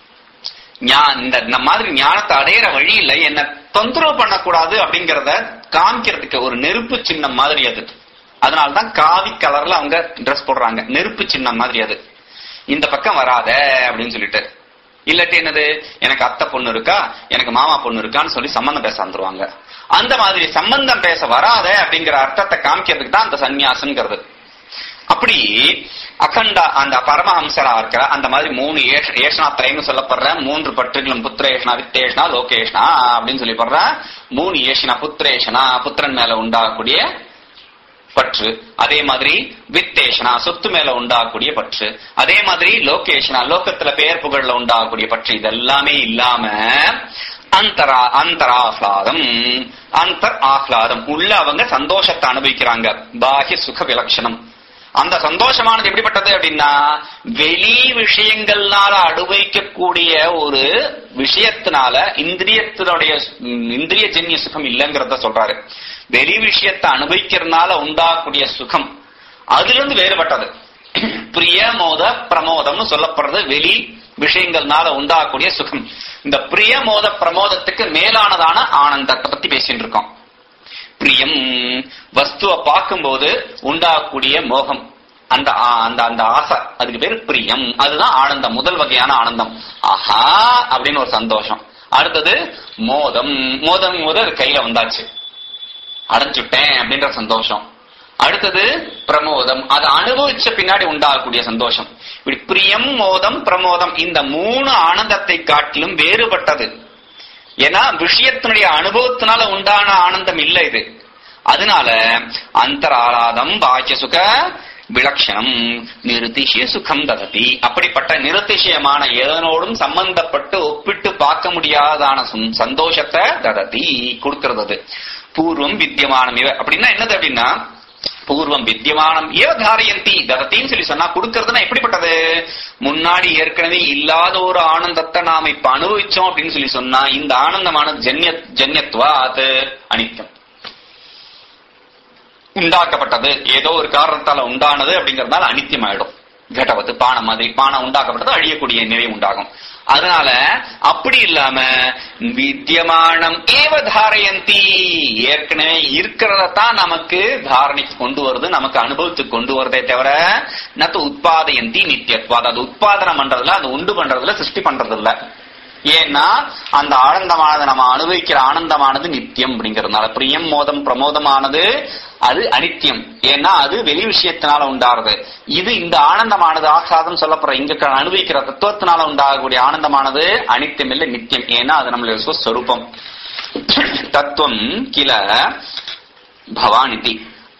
ஞா- இந்த இந்த மாதிரி ஞானத்தை அடையிற வழி இல்ல என்ன தொந்தரவு பண்ணக்கூடாது அப்படிங்கறத காமிக்கிறதுக்கு ஒரு நெருப்பு சின்னம் மாதிரி அது அதனாலதான் காவி கலர்ல அவங்க ட்ரெஸ் போடுறாங்க நெருப்பு சின்னம் மாதிரி அது இந்த பக்கம் வராத அப்படின்னு சொல்லிட்டு இல்லாட்டி என்னது எனக்கு அத்தை பொண்ணு இருக்கா எனக்கு மாமா பொண்ணு இருக்கான்னு சொல்லி சம்பந்தம் பேச வந்துருவாங்க அந்த மாதிரி சம்பந்தம் பேச வராத அப்படிங்கிற அர்த்தத்தை காமிக்கிறதுக்கு தான் அந்த சந்நியாசம்ங்கிறது அப்படி அகண்டா அந்த பரமஹம்சரா இருக்கிற அந்த மாதிரி மூணு ஏஷ- ஏஷனாத்திரைன்னு சொல்லப்படுற மூன்று பற்றுகளும் புத்திரேஷனா வித்தேஷனா லோகேஷனா அப்படின்னு சொல்லி படுற மூணு ஏஷனா புத்திரேஷனா புத்திரன் மேல உண்டாகக்கூடிய பற்று அதே மாதிரி வித்தேஷனா சொத்து மேல உண்டாகக்கூடிய பற்று அதே மாதிரி லோகேஷனா லோகத்துல பெயர் புகழ்ல உண்டாகக்கூடிய பற்று இதெல்லாமே இல்லாம அந்தரா அந்தராஹ்லாதம் அந்தர் ஆஹ்லாதம் உள்ள அவங்க சந்தோஷத்தை அனுபவிக்கிறாங்க பாஹ்ய சுக விலட்சணம் அந்த சந்தோஷமானது எப்படிப்பட்டது அப்படின்னா வெளி விஷயங்கள்னால அனுபவிக்கக்கூடிய ஒரு விஷயத்தினால இந்திரியத்தினுடைய ம், இந்திரியஜன்ய சுகம் இல்லைங்கிறத சொல்றாரு வெளி விஷயத்தை அனுபவிக்கிறதுனால உண்டாகக்கூடிய சுகம் அதுல இருந்து வேறுபட்டது பிரிய மோத பிரமோதம்னு சொல்லப்படுறது வெளி விஷயங்கள்னால உண்டாகக்கூடிய சுகம் இந்த பிரிய மோத பிரமோதத்துக்கு மேலானதான ஆனந்தத்தை பத்தி பேசிட்டு இருக்கோம் பிரியம் வஸ்துவை பார்க்கும்போது உண்டாகக்கூடிய மோகம் அந்த ஆ- அந்த அந்த ஆசை அதுக்கு பேரு பிரியம் அதுதான் ஆனந்தம் முதல் வகையான ஆனந்தம் ஆஹா அப்படின்னு ஒரு சந்தோஷம் அடுத்தது மோதம் மோதம் போது அது கையில வந்தாச்சு அடைஞ்சுட்டேன் அப்படின்ற சந்தோஷம் அடுத்தது பிரமோதம் அதை அனுபவிச்ச பின்னாடி உண்டாகக்கூடிய சந்தோஷம் இப்படி பிரியம் மோதம் பிரமோதம் இந்த மூணு ஆனந்தத்தை காட்டிலும் வேறுபட்டது ஏன்னா விஷயத்தினுடைய அனுபவத்தினால உண்டான ஆனந்தம் இல்ல இது அதனால அந்தராலாதம் பாக்கிய சுக விலட்சணம் நிருதிஷய சுகம் தததி அப்படிப்பட்ட நிருதிஷயமான எதனோடும் சம்பந்தப்பட்டு ஒப்பிட்டு பார்க்க முடியாதான சும்- சந்தோஷத்தை தததி கொடுக்கிறது அது பூர்வம் வித்தியமானம் இவ அப்படின்னா என்னது அப்படின்னா பூர்வம் வித்தியமானம் ஏவ தாரயந்தி ததத்தின்னு சொல்லி சொன்னா கொடுக்கறதுன்னா எப்படிப்பட்டது முன்னாடி ஏற்கனவே இல்லாத ஒரு ஆனந்தத்தை நாம இப்ப அனுபவிச்சோம் அப்படின்னு சொல்லி சொன்னா இந்த ஆனந்தமானது ஜன்ய ஜன்யத்வா அது அனித்யம் உண்டாக்கப்பட்டது ஏதோ ஒரு காரணத்தால உண்டானது அப்படிங்கறதுனால அனித்தியம் ஆயிடும் கடவத்து பானை மாதிரி பானை உண்டாக்கப்பட்டது அழியக்கூடிய நிலை உண்டாகும் அதனால அப்படி இல்லாம வித்தியமானம் ஏவ தாரயந்தி ஏற்கனவே இருக்கிறதான் நமக்கு தாரணைக்கு கொண்டு வருது நமக்கு அனுபவத்துக்கு கொண்டு வருதே தவிர நத்து உத்பாதயந்தி நித்தியத்வாத் அது உத்பாதனம் பண்றதுல அது உண்டு பண்றதுல சிருஷ்டி பண்றது இல்ல ஏன்னா அந்த ஆனந்தமானது நம்ம அனுபவிக்கிற ஆனந்தமானது நித்தியம் அப்படிங்கறதுனால பிரியம் மோதம் பிரமோதமானது அது அனித்தியம் ஏன்னா அது வெளி விஷயத்தினால உண்டாறது இது இந்த ஆனந்தமானது ஆசாதம் சொல்லப்படுற இங்க க- அனுபவிக்கிற தத்துவத்தினால உண்டாகக்கூடிய ஆனந்தமானது அனித்தியம் இல்லை நித்தியம் ஏன்னா அது நம்மளுடைய ஸ்வரூபம் தத்துவம் கில பவானிதி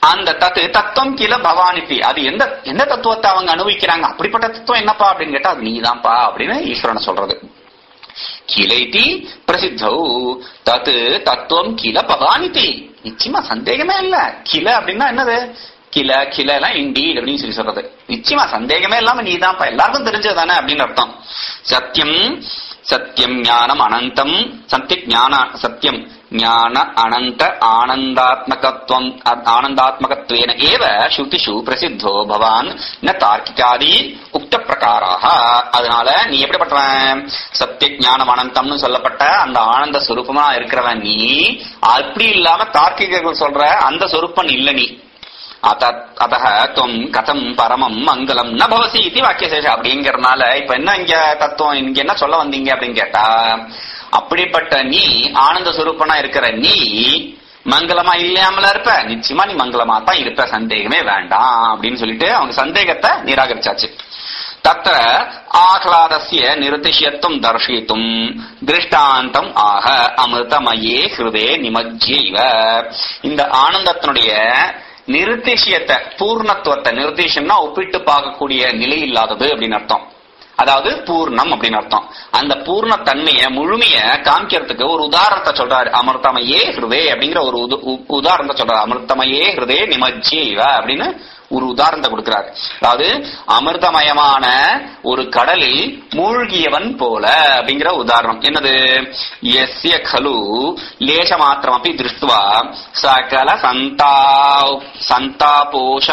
அந்த தத்து தத்துவம் கீழ பவானிப்பி அது எந்த எந்த தத்துவத்தை அவங்க அனுபவிக்கிறாங்க அப்படிப்பட்ட தத்துவம் என்னப்பா அப்படின்னு கேட்டா அது நீதான்ப்பா அப்படின்னு ஈஸ்வரனை சொல்றது கிளைதி பிரசித்தௌ தத்து தத்துவம் கில பவானிதி நிச்சயமா சந்தேகமே இல்ல கில அப்படின்னா என்னது கில கில எல்லாம் இண்டி அப்படின்னு சொல்லி சொல்றது நிச்சயமா சந்தேகமே இல்லாம நீதான்ப்பா எல்லாருக்கும் தெரிஞ்சது அப்படின்னு அர்த்தம் சத்தியம் சத்தியம் ஞானம் அனந்தம் சத்திய ஞான சத்தியம் ஞான அனந்த ஆனந்தாத்மகத்துவம் ஆனந்தாத்மகத்வேன ஏவ ஸ்ருதிஷு பிரசித்தோ பவான் ந தார்க்கிகாதி உக்த பிரகாராக அதனால நீ எப்படிப்பட்டவன் சத்திய ஞானம் அனந்தம்னு சொல்லப்பட்ட அந்த ஆனந்த சுரூபமா இருக்கிறவன் நீ அப்படி இல்லாம தார்க்கிகர்கள் சொல்ற அந்த சொரூப்பன் இல்ல நீ அத துவம் கதம் பரமம் மங்களம் ந பவசி இது வாக்கியசேஷம் அப்படிங்கறதுனால இப்ப என்ன இங்க தத்துவம் இங்க என்ன சொல்ல வந்தீங்க அப்படின்னு கேட்டா அப்படிப்பட்ட நீ ஆனந்த சுரூப்பனா இருக்கிற நீ மங்களமா இல்லாமல இருப்ப நிச்சயமா நீ மங்களமா தான் இருப்ப சந்தேகமே வேண்டாம் அப்படின்னு சொல்லிட்டு அவங்க சந்தேகத்தை நிராகரிச்சாச்சு தத்திர ஆஹ்லாதஸ்ய நிருதிஷ்யத்துவம் தர்ஷயித்தும் திருஷ்டாந்தம் ஆக அமிர்தமயே ஹிருதே நிமஜ்யைவ இந்த ஆனந்தத்தினுடைய நிருத்திஷியத்தை பூர்ணத்துவத்தை நிருத்திஷம்னா ஒப்பிட்டு பார்க்கக்கூடிய நிலை இல்லாதது அப்படின்னு அர்த்தம் அதாவது பூர்ணம் அப்படின்னு அர்த்தம் அந்த பூர்ண தன்மைய முழுமைய காமிக்கிறதுக்கு ஒரு உதாரணத்தை சொல்றாரு அமிர்தமயே ஹிருதே அப்படிங்கிற ஒரு உதாரணத்தை சொல்றாரு அமிர்தமயே ஹிருதே நிமஜ்ஜீவ அப்படின்னு ஒரு உதாரணத்தை கொடுக்கிறார் அதாவது அமிர்தமயமான ஒரு கடலில் மூழ்கியவன் போல அப்படிங்கிற உதாரணம் என்னது எஸ்ய கலு லேச மாத்திரம் அப்படி திருஷ்டுவா சகல சந்தா சந்தாபோஷ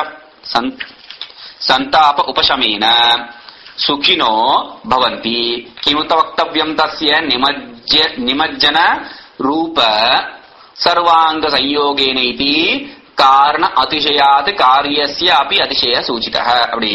சந்தாப உபசமேன சுகினோ பவந்தி கிமுத்த வக்தவியம் தஸ்ய நிமஜ்ஜ நிமஜ்ஜன ரூப சர்வாங்க சயோகேன இதி காரண அதிசயாத் காரியஸ்ய அப்படி அதிசய சூச்சித அப்படி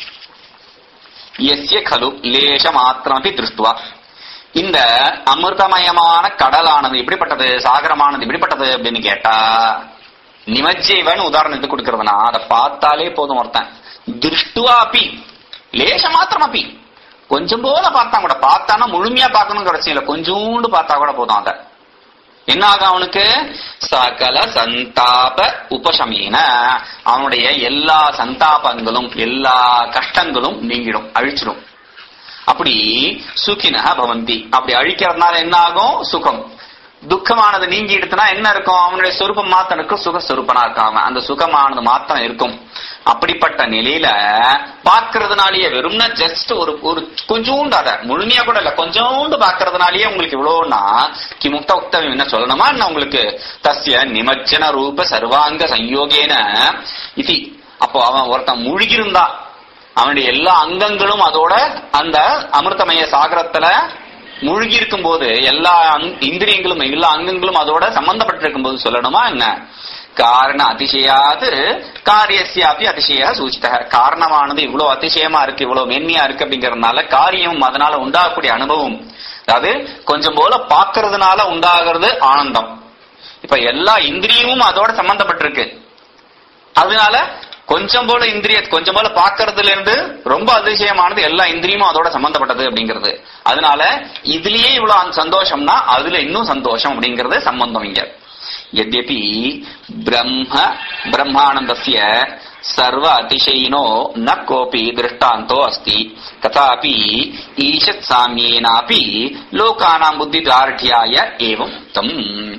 எஸ்ய கலு லேச மாத்திரமப்பி திருஷ்டுவா இந்த அமிர்தமயமான கடலானது எப்படிப்பட்டது சாகரமானது எப்படிப்பட்டது அப்படின்னு கேட்டா நிமஜ்ஜைவன் உதாரணத்துக்கு கொடுக்கறதுனா அதை பார்த்தாலே போதும் ஒருத்தன் திருஷ்டுவாப்பி லேச மாத்திரம் அப்பி கொஞ்சம் போல பார்த்தா கூட பார்த்தானா முழுமையா பார்க்கணும் அவசியம் இல்ல கொஞ்சோண்டு பார்த்தா கூட போதும் அத என்ன ஆகும் அவனுக்கு சகல சந்தாப உபசமீன அவனுடைய எல்லா சந்தாபங்களும் எல்லா கஷ்டங்களும் நீங்கிடும் அழிச்சிடும் அப்படி சுகின பவந்தி அப்படி அழிக்கிறதுனால என்ன ஆகும் சுகம் துக்கமானது நீங்கி எடுத்தனா என்ன இருக்கும் அவனுடைய சொரூபம் மாத்தம் இருக்கும் சுக சொரூபனா இருக்காம அந்த சுகமானது மாத்தம் இருக்கும் அப்படிப்பட்ட நிலையில பாக்குறதுனாலயே வெறும்னா ஜஸ்ட் ஒரு ஒரு கொஞ்சோண்டு அத முழுமையா கூட இல்ல கொஞ்சோண்டு பாக்குறதுனாலயே உங்களுக்கு இவ்வளவுனா கிமுக்த உக்தம் என்ன சொல்லணுமா என்ன உங்களுக்கு தஸ்ய நிமஜ்ஜன ரூப சர்வாங்க சயோகேன இது அப்போ அவன் ஒருத்தன் முழுகிருந்தா அவனுடைய எல்லா அங்கங்களும் அதோட அந்த அமிர்தமய சாகரத்துல மூழ்கி இருக்கும் போது எல்லா இந்திரியங்களும் எல்லா அங்கங்களும் அதோட சம்பந்தப்பட்டிருக்கும் போது சொல்லணுமா என்ன காரண அதிசயாது காரியசியாப்பி அதிசய சூச்சித காரணமானது இவ்வளவு அதிசயமா இருக்கு இவ்வளவு மேன்மையா இருக்கு அப்படிங்கறதுனால காரியம் அதனால உண்டாகக்கூடிய அனுபவம் அதாவது கொஞ்சம் போல பாக்குறதுனால உண்டாகிறது ஆனந்தம் இப்ப எல்லா இந்திரியமும் அதோட சம்பந்தப்பட்டிருக்கு அதனால கொஞ்சம் போல இந்திரிய கொஞ்சம் போல பாக்குறதுல இருந்து ரொம்ப அதிசயமானது எல்லா இந்திரியமும் அதோட சம்பந்தப்பட்டது அப்படிங்கிறது அதனால இதுலயே இவ்வளவு சந்தோஷம்னா அதுல இன்னும் சந்தோஷம் அப்படிங்கிறது சம்பந்தம் இங்க यद्यपि ब्रह्म ब्रह्मानन्दस्य सर्व अतिशयिनो न कोऽपि दृष्टान्तो अस्ति तथापि ईषत् साम्येनापि लोकानां बुद्धिदार्ढ्याय एवम् उक्तम्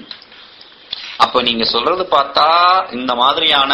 அப்ப நீங்க சொல்றது பார்த்தா இந்த மாதிரியான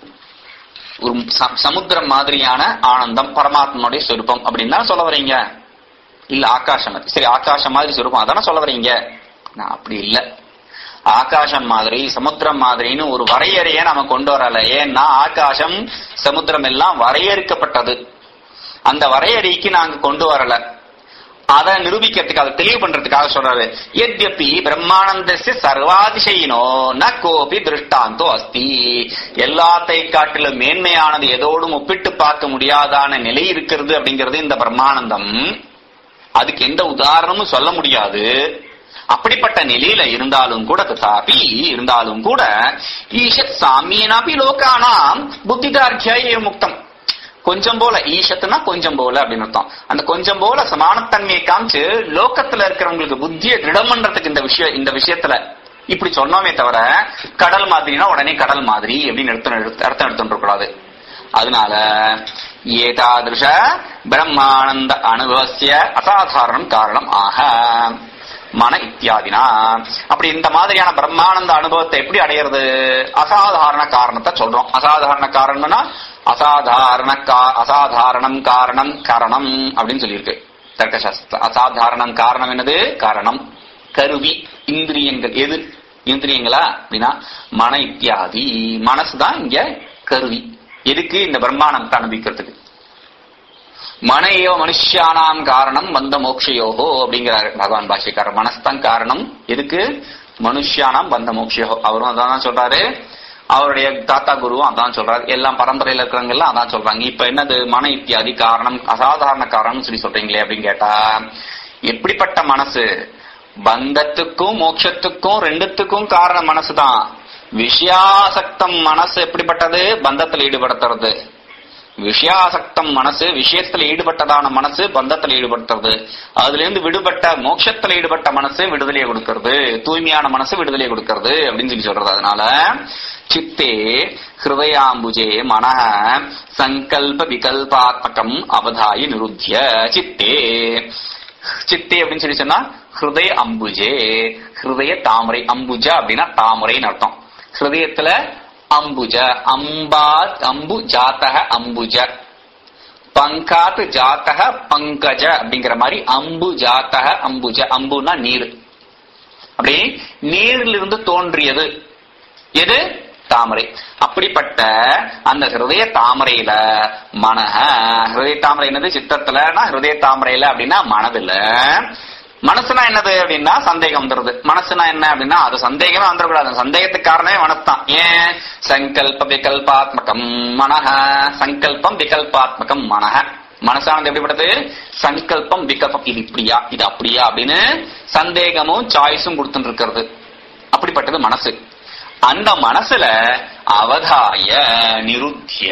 ஒரு சமுத்திரம் மாதிரியான ஆனந்தம் பரமாத்மனுடைய சொரூபம் அப்படின்னு தான் சொல்ல வரீங்க இல்ல ஆகாசம் சரி ஆகாசம் மாதிரி சொரூபம் அதான சொல்ல வரீங்க நான் அப்படி இல்ல ஆகாசம் மாதிரி சமுத்திரம் மாதிரின்னு ஒரு வரையறைய நம்ம கொண்டு வரல ஏன்னா ஆகாசம் சமுத்திரம் எல்லாம் வரையறுக்கப்பட்டது அந்த வரையறைக்கு நாங்க கொண்டு வரல அதை நிரூபிக்கிறதுக்கு அதை தெளிவு பண்றதுக்காக சொல்றாரு எத்யப்பி பிரம்மானந்தस्य சர்வாதிசயினோ ந கோபி திருஷ்டாந்தோ அஸ்தி எல்லாத்தை காட்டிலும் மேன்மையானது எதோடும் ஒப்பிட்டு பார்க்க முடியாதான நிலை இருக்கிறது அப்படிங்கிறது இந்த பிரம்மானந்தம் அதுக்கு எந்த உதாரணமும் சொல்ல முடியாது அப்படிப்பட்ட நிலையில இருந்தாலும் கூட ததாபி இருந்தாலும் கூட ஈஷத் சாமியனாபி லோகானாம் புத்திதார்த்தியாய முக்தம் கொஞ்சம் போல ஈஷத்துனா கொஞ்சம் போல அப்படின்னு அர்த்தம் அந்த கொஞ்சம் போல சமானத்தன்மையை காமிச்சு லோக்கத்துல இருக்கிறவங்களுக்கு புத்தியை திடம் பண்றதுக்கு இந்த விஷயம் இந்த விஷயத்துல இப்படி சொன்னோமே தவிர கடல் மாதிரினா உடனே கடல் மாதிரி அப்படின்னு அர்த்தம் எடுத்து- அர்த்தம் எடுத்துட்டு கூடாது அதனால ஏதாதிருஷ பிரம்மானந்த அனுபவசிய அசாதாரணம் காரணம் ஆக மன இத்தியாதினா அப்படி இந்த மாதிரியான பிரம்மானந்த அனுபவத்தை எப்படி அடையிறது அசாதாரண காரணத்தை சொல்றோம் அசாதாரண காரணம்னா அசாதாரண கா- அசாதாரணம் காரணம் கரணம் அப்படின்னு சொல்லியிருக்கு தர்க்கசாஸ்திரம் அசாதாரணம் காரணம் என்னது காரணம் கருவி இந்திரியங்கள் எது இந்திரியங்களா அப்படின்னா மன இத்தியாதி மனசுதான் இங்க கருவி எதுக்கு இந்த பிரம்மாண்டத்தை அனுபவிக்கிறதுக்கு மன ஏவ மனுஷியானாம் காரணம் வந்த மோக்ஷயோகோ அப்படிங்கிறாரு பகவான் பாஷ்யக்காரர் மனஸ்தான் காரணம் எதுக்கு மனுஷியானாம் வந்த மோக்ஷயோகோ அவரும் அதான் சொல்றாரு அவருடைய தாத்தா குருவும் அதான் சொல்றாரு எல்லாம் பரம்பரையில இருக்கிறவங்க எல்லாம் அதான் சொல்றாங்க இப்ப என்னது மன இத்தியாதி காரணம் அசாதாரண காரணம் சொல்லி சொல்றீங்களே அப்படின்னு கேட்டா எப்படிப்பட்ட மனசு பந்தத்துக்கும் மோட்சத்துக்கும் ரெண்டுத்துக்கும் காரணம் மனசுதான் விஷயாசக்தம் மனசு எப்படிப்பட்டது பந்தத்தில் ஈடுபடுத்துறது விஷயாசக்தம் மனசு விஷயத்துல ஈடுபட்டதான மனசு பந்தத்துல ஈடுபடுத்துறது அதுல இருந்து விடுபட்ட மோட்சத்துல ஈடுபட்ட மனசு விடுதலையை கொடுக்கறது தூய்மையான மனசு விடுதலையை கொடுக்கறது அப்படின்னு சொல்லி சொல்றது அதனால சித்தே ஹிருதயாம்புஜே மனஹ சங்கல்ப விகல்பாத்மகம் அவதாயி நிருத்திய சித்தே சித்தே அப்படின்னு சொல்லி சொன்னா ஹிருதய அம்புஜே ஹிருதய தாமரை அம்புஜா அப்படின்னா தாமரைன்னு அர்த்தம் ஹிருதயத்துல அம்புஜ அம்பா அம்பு ஜாத்தக அம்புஜ பங்காத் ஜாத்தக பங்கஜ அப்படிங்கிற மாதிரி அம்பு ஜாத்தக அம்புஜ அம்புனா நீர் அப்படி நீரிலிருந்து தோன்றியது எது தாமரை அப்படிப்பட்ட அந்த ஹிருதய தாமரையில மனஹ ஹிருதய தாமரை என்னது சித்தத்துலனா ஹிருதய தாமரையில அப்படின்னா மனதுல மனசுனா என்னது அப்படின்னா சந்தேகம் வந்துருது மனசுனா என்ன அப்படின்னா அது சந்தேகமே வந்துடக்கூடாது அந்த சந்தேகத்துக்கு காரணமே மனசுதான் ஏன் சங்கல்ப விகல்பாத்மகம் மனஹ சங்கல்பம் விகல்பாத்மகம் மனஹ மனசானது எப்படிப்பட்டது சங்கல்பம் விகல்பம் இது இப்படியா இது அப்படியா அப்படின்னு சந்தேகமும் சாய்ஸும் கொடுத்துட்டு இருக்கிறது அப்படிப்பட்டது மனசு அந்த மனசுல அவதாய நிருத்திய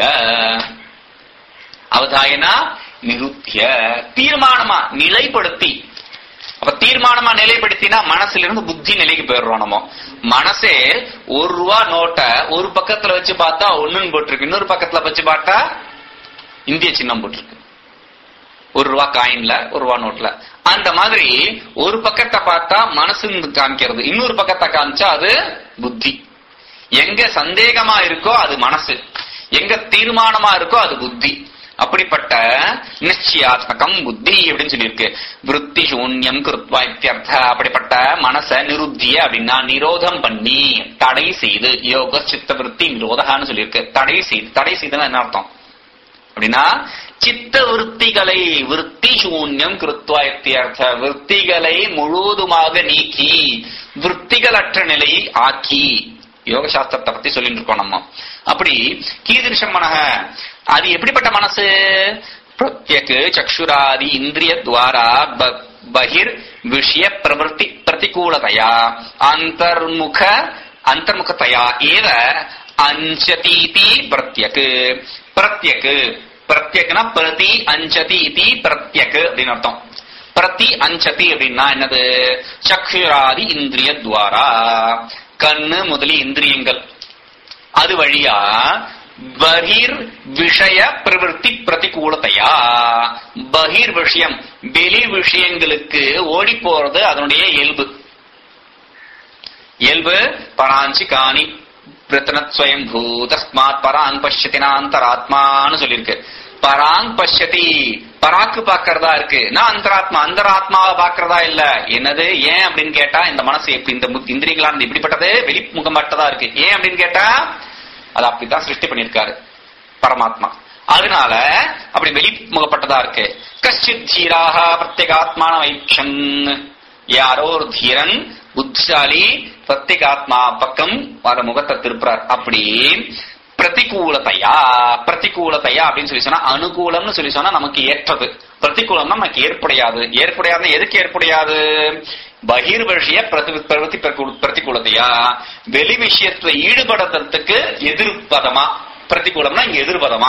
அவதாயனா நிருத்திய தீர்மானமா நிலைப்படுத்தி அப்ப தீர்மானமா நிலைப்படுத்தினா மனசுல இருந்து புத்தி நிலைக்கு போயிடுறோம் நம்ம மனசே ஒரு ரூபா நோட்டை ஒரு பக்கத்துல வச்சு பார்த்தா ஒண்ணுன்னு போட்டிருக்கு இன்னொரு பக்கத்துல வச்சு பார்த்தா இந்திய சின்னம் போட்டிருக்கு ஒரு ரூபா காயின்ல ஒரு ரூபா நோட்ல அந்த மாதிரி ஒரு பக்கத்தை பார்த்தா மனசுன்னு காமிக்கிறது இன்னொரு பக்கத்தை காமிச்சா அது புத்தி எங்க சந்தேகமா இருக்கோ அது மனசு எங்க தீர்மானமா இருக்கோ அது புத்தி அப்படிப்பட்ட நிச்சயாத்மகம் புத்தி அப்படின்னு சொல்லியிருக்கு விருத்தி சூன்யம் கிருத்வா இத்தியர்த்த அப்படிப்பட்ட மனச நிருத்திய அப்படின்னா நிரோதம் பண்ணி தடை செய்து யோக சித்த விருத்தி நிரோதகான்னு சொல்லியிருக்கு தடை செய்து தடை செய்துன்னா என்ன அர்த்தம் அப்படின்னா சித்த விற்த்திகளை விற்பி சூன்யம் கிருத்வா இத்தியர்த்த விற்த்திகளை முழுவதுமாக நீக்கி விற்த்திகளற்ற நிலையை ஆக்கி யோக சாஸ்திரத்தை பத்தி சொல்லிட்டு இருக்கோம் நம்ம அப்படி கீதிருஷம் மனக அது எப்படிப்பட்ட மனசு பிரத்யக்கு சக்ஷுராதி இந்திரிய துவாரா ப- பகிர் விஷய பிரவருத்தி பிரதிகூலதையா அந்தர்முக அந்தர்முகத்தையா ஏவ அஞ்சதீதி பிரத்யக்கு பிரத்யக்கு பிரத்யக்னா பிரதி அஞ்சதி இதி பிரத்யக்கு அப்படின்னு அர்த்தம் பிரதி அஞ்சதி அப்படின்னா என்னது சக்ஷுராதி இந்திரிய துவாரா கண்ணு முதலி இந்திரியங்கள் அது வழியா பகிர் விஷய பிரவருத்தி பிரதிகூலத்தையா பகிர் விஷயம் வெளி விஷயங்களுக்கு ஓடி போறது அதனுடைய இயல்பு இயல்பு பராஞ்சி காணி பிரத்னத்வயம் பூ தஸ்மாத் பராங் பஷ்யத்தினாந்தராத்மான்னு சொல்லியிருக்கு பராங் பஷ்யதி பராக்கு பாக்குறதா இருக்கு நான் அந்தராத்மா அந்தராத்மாவை பாக்குறதா இல்ல என்னது ஏன் அப்படின்னு கேட்டா இந்த மனசு எப்படி இந்த மு- இந்திரியங்களானது இப்படிப்பட்டது வெளிமுகம்பட்டதா இருக்கு ஏன் அப்படின்னு கேட்டா அது அப்படித்தான் சிருஷ்டி பண்ணிருக்காரு பரமாத்மா அதனால அப்படி வெளிமுகப்பட்டதா இருக்கு கஷ்டித் தீராக பிரத்யேகாத்மான வைக்ஷன் யாரோ ஒரு தீரன் புத்திசாலி பிரத்யேகாத்மா பக்கம் வர முகத்தை திருப்புறார் அப்படி பிரதிகூலத்தையா பிரதிகூலத்தையா அப்படின்னு சொல்லி சொன்னா அனுகூலம்னு சொல்லி சொன்னா நமக்கு ஏற்றது பிரதிகூலம் நமக்கு ஏற்புடையாது ஏற்புடையாது எதுக்கு ஏற்புடையாது பகிர் விஷய பிரதி பிரவൃத்தி பிரதிகூலத்தையா வெளி விஷயத்துல ஈடுபடுறதுக்கு எதிர்பதமா பிரதிகூலம்னா இங்க எதிர்பதமா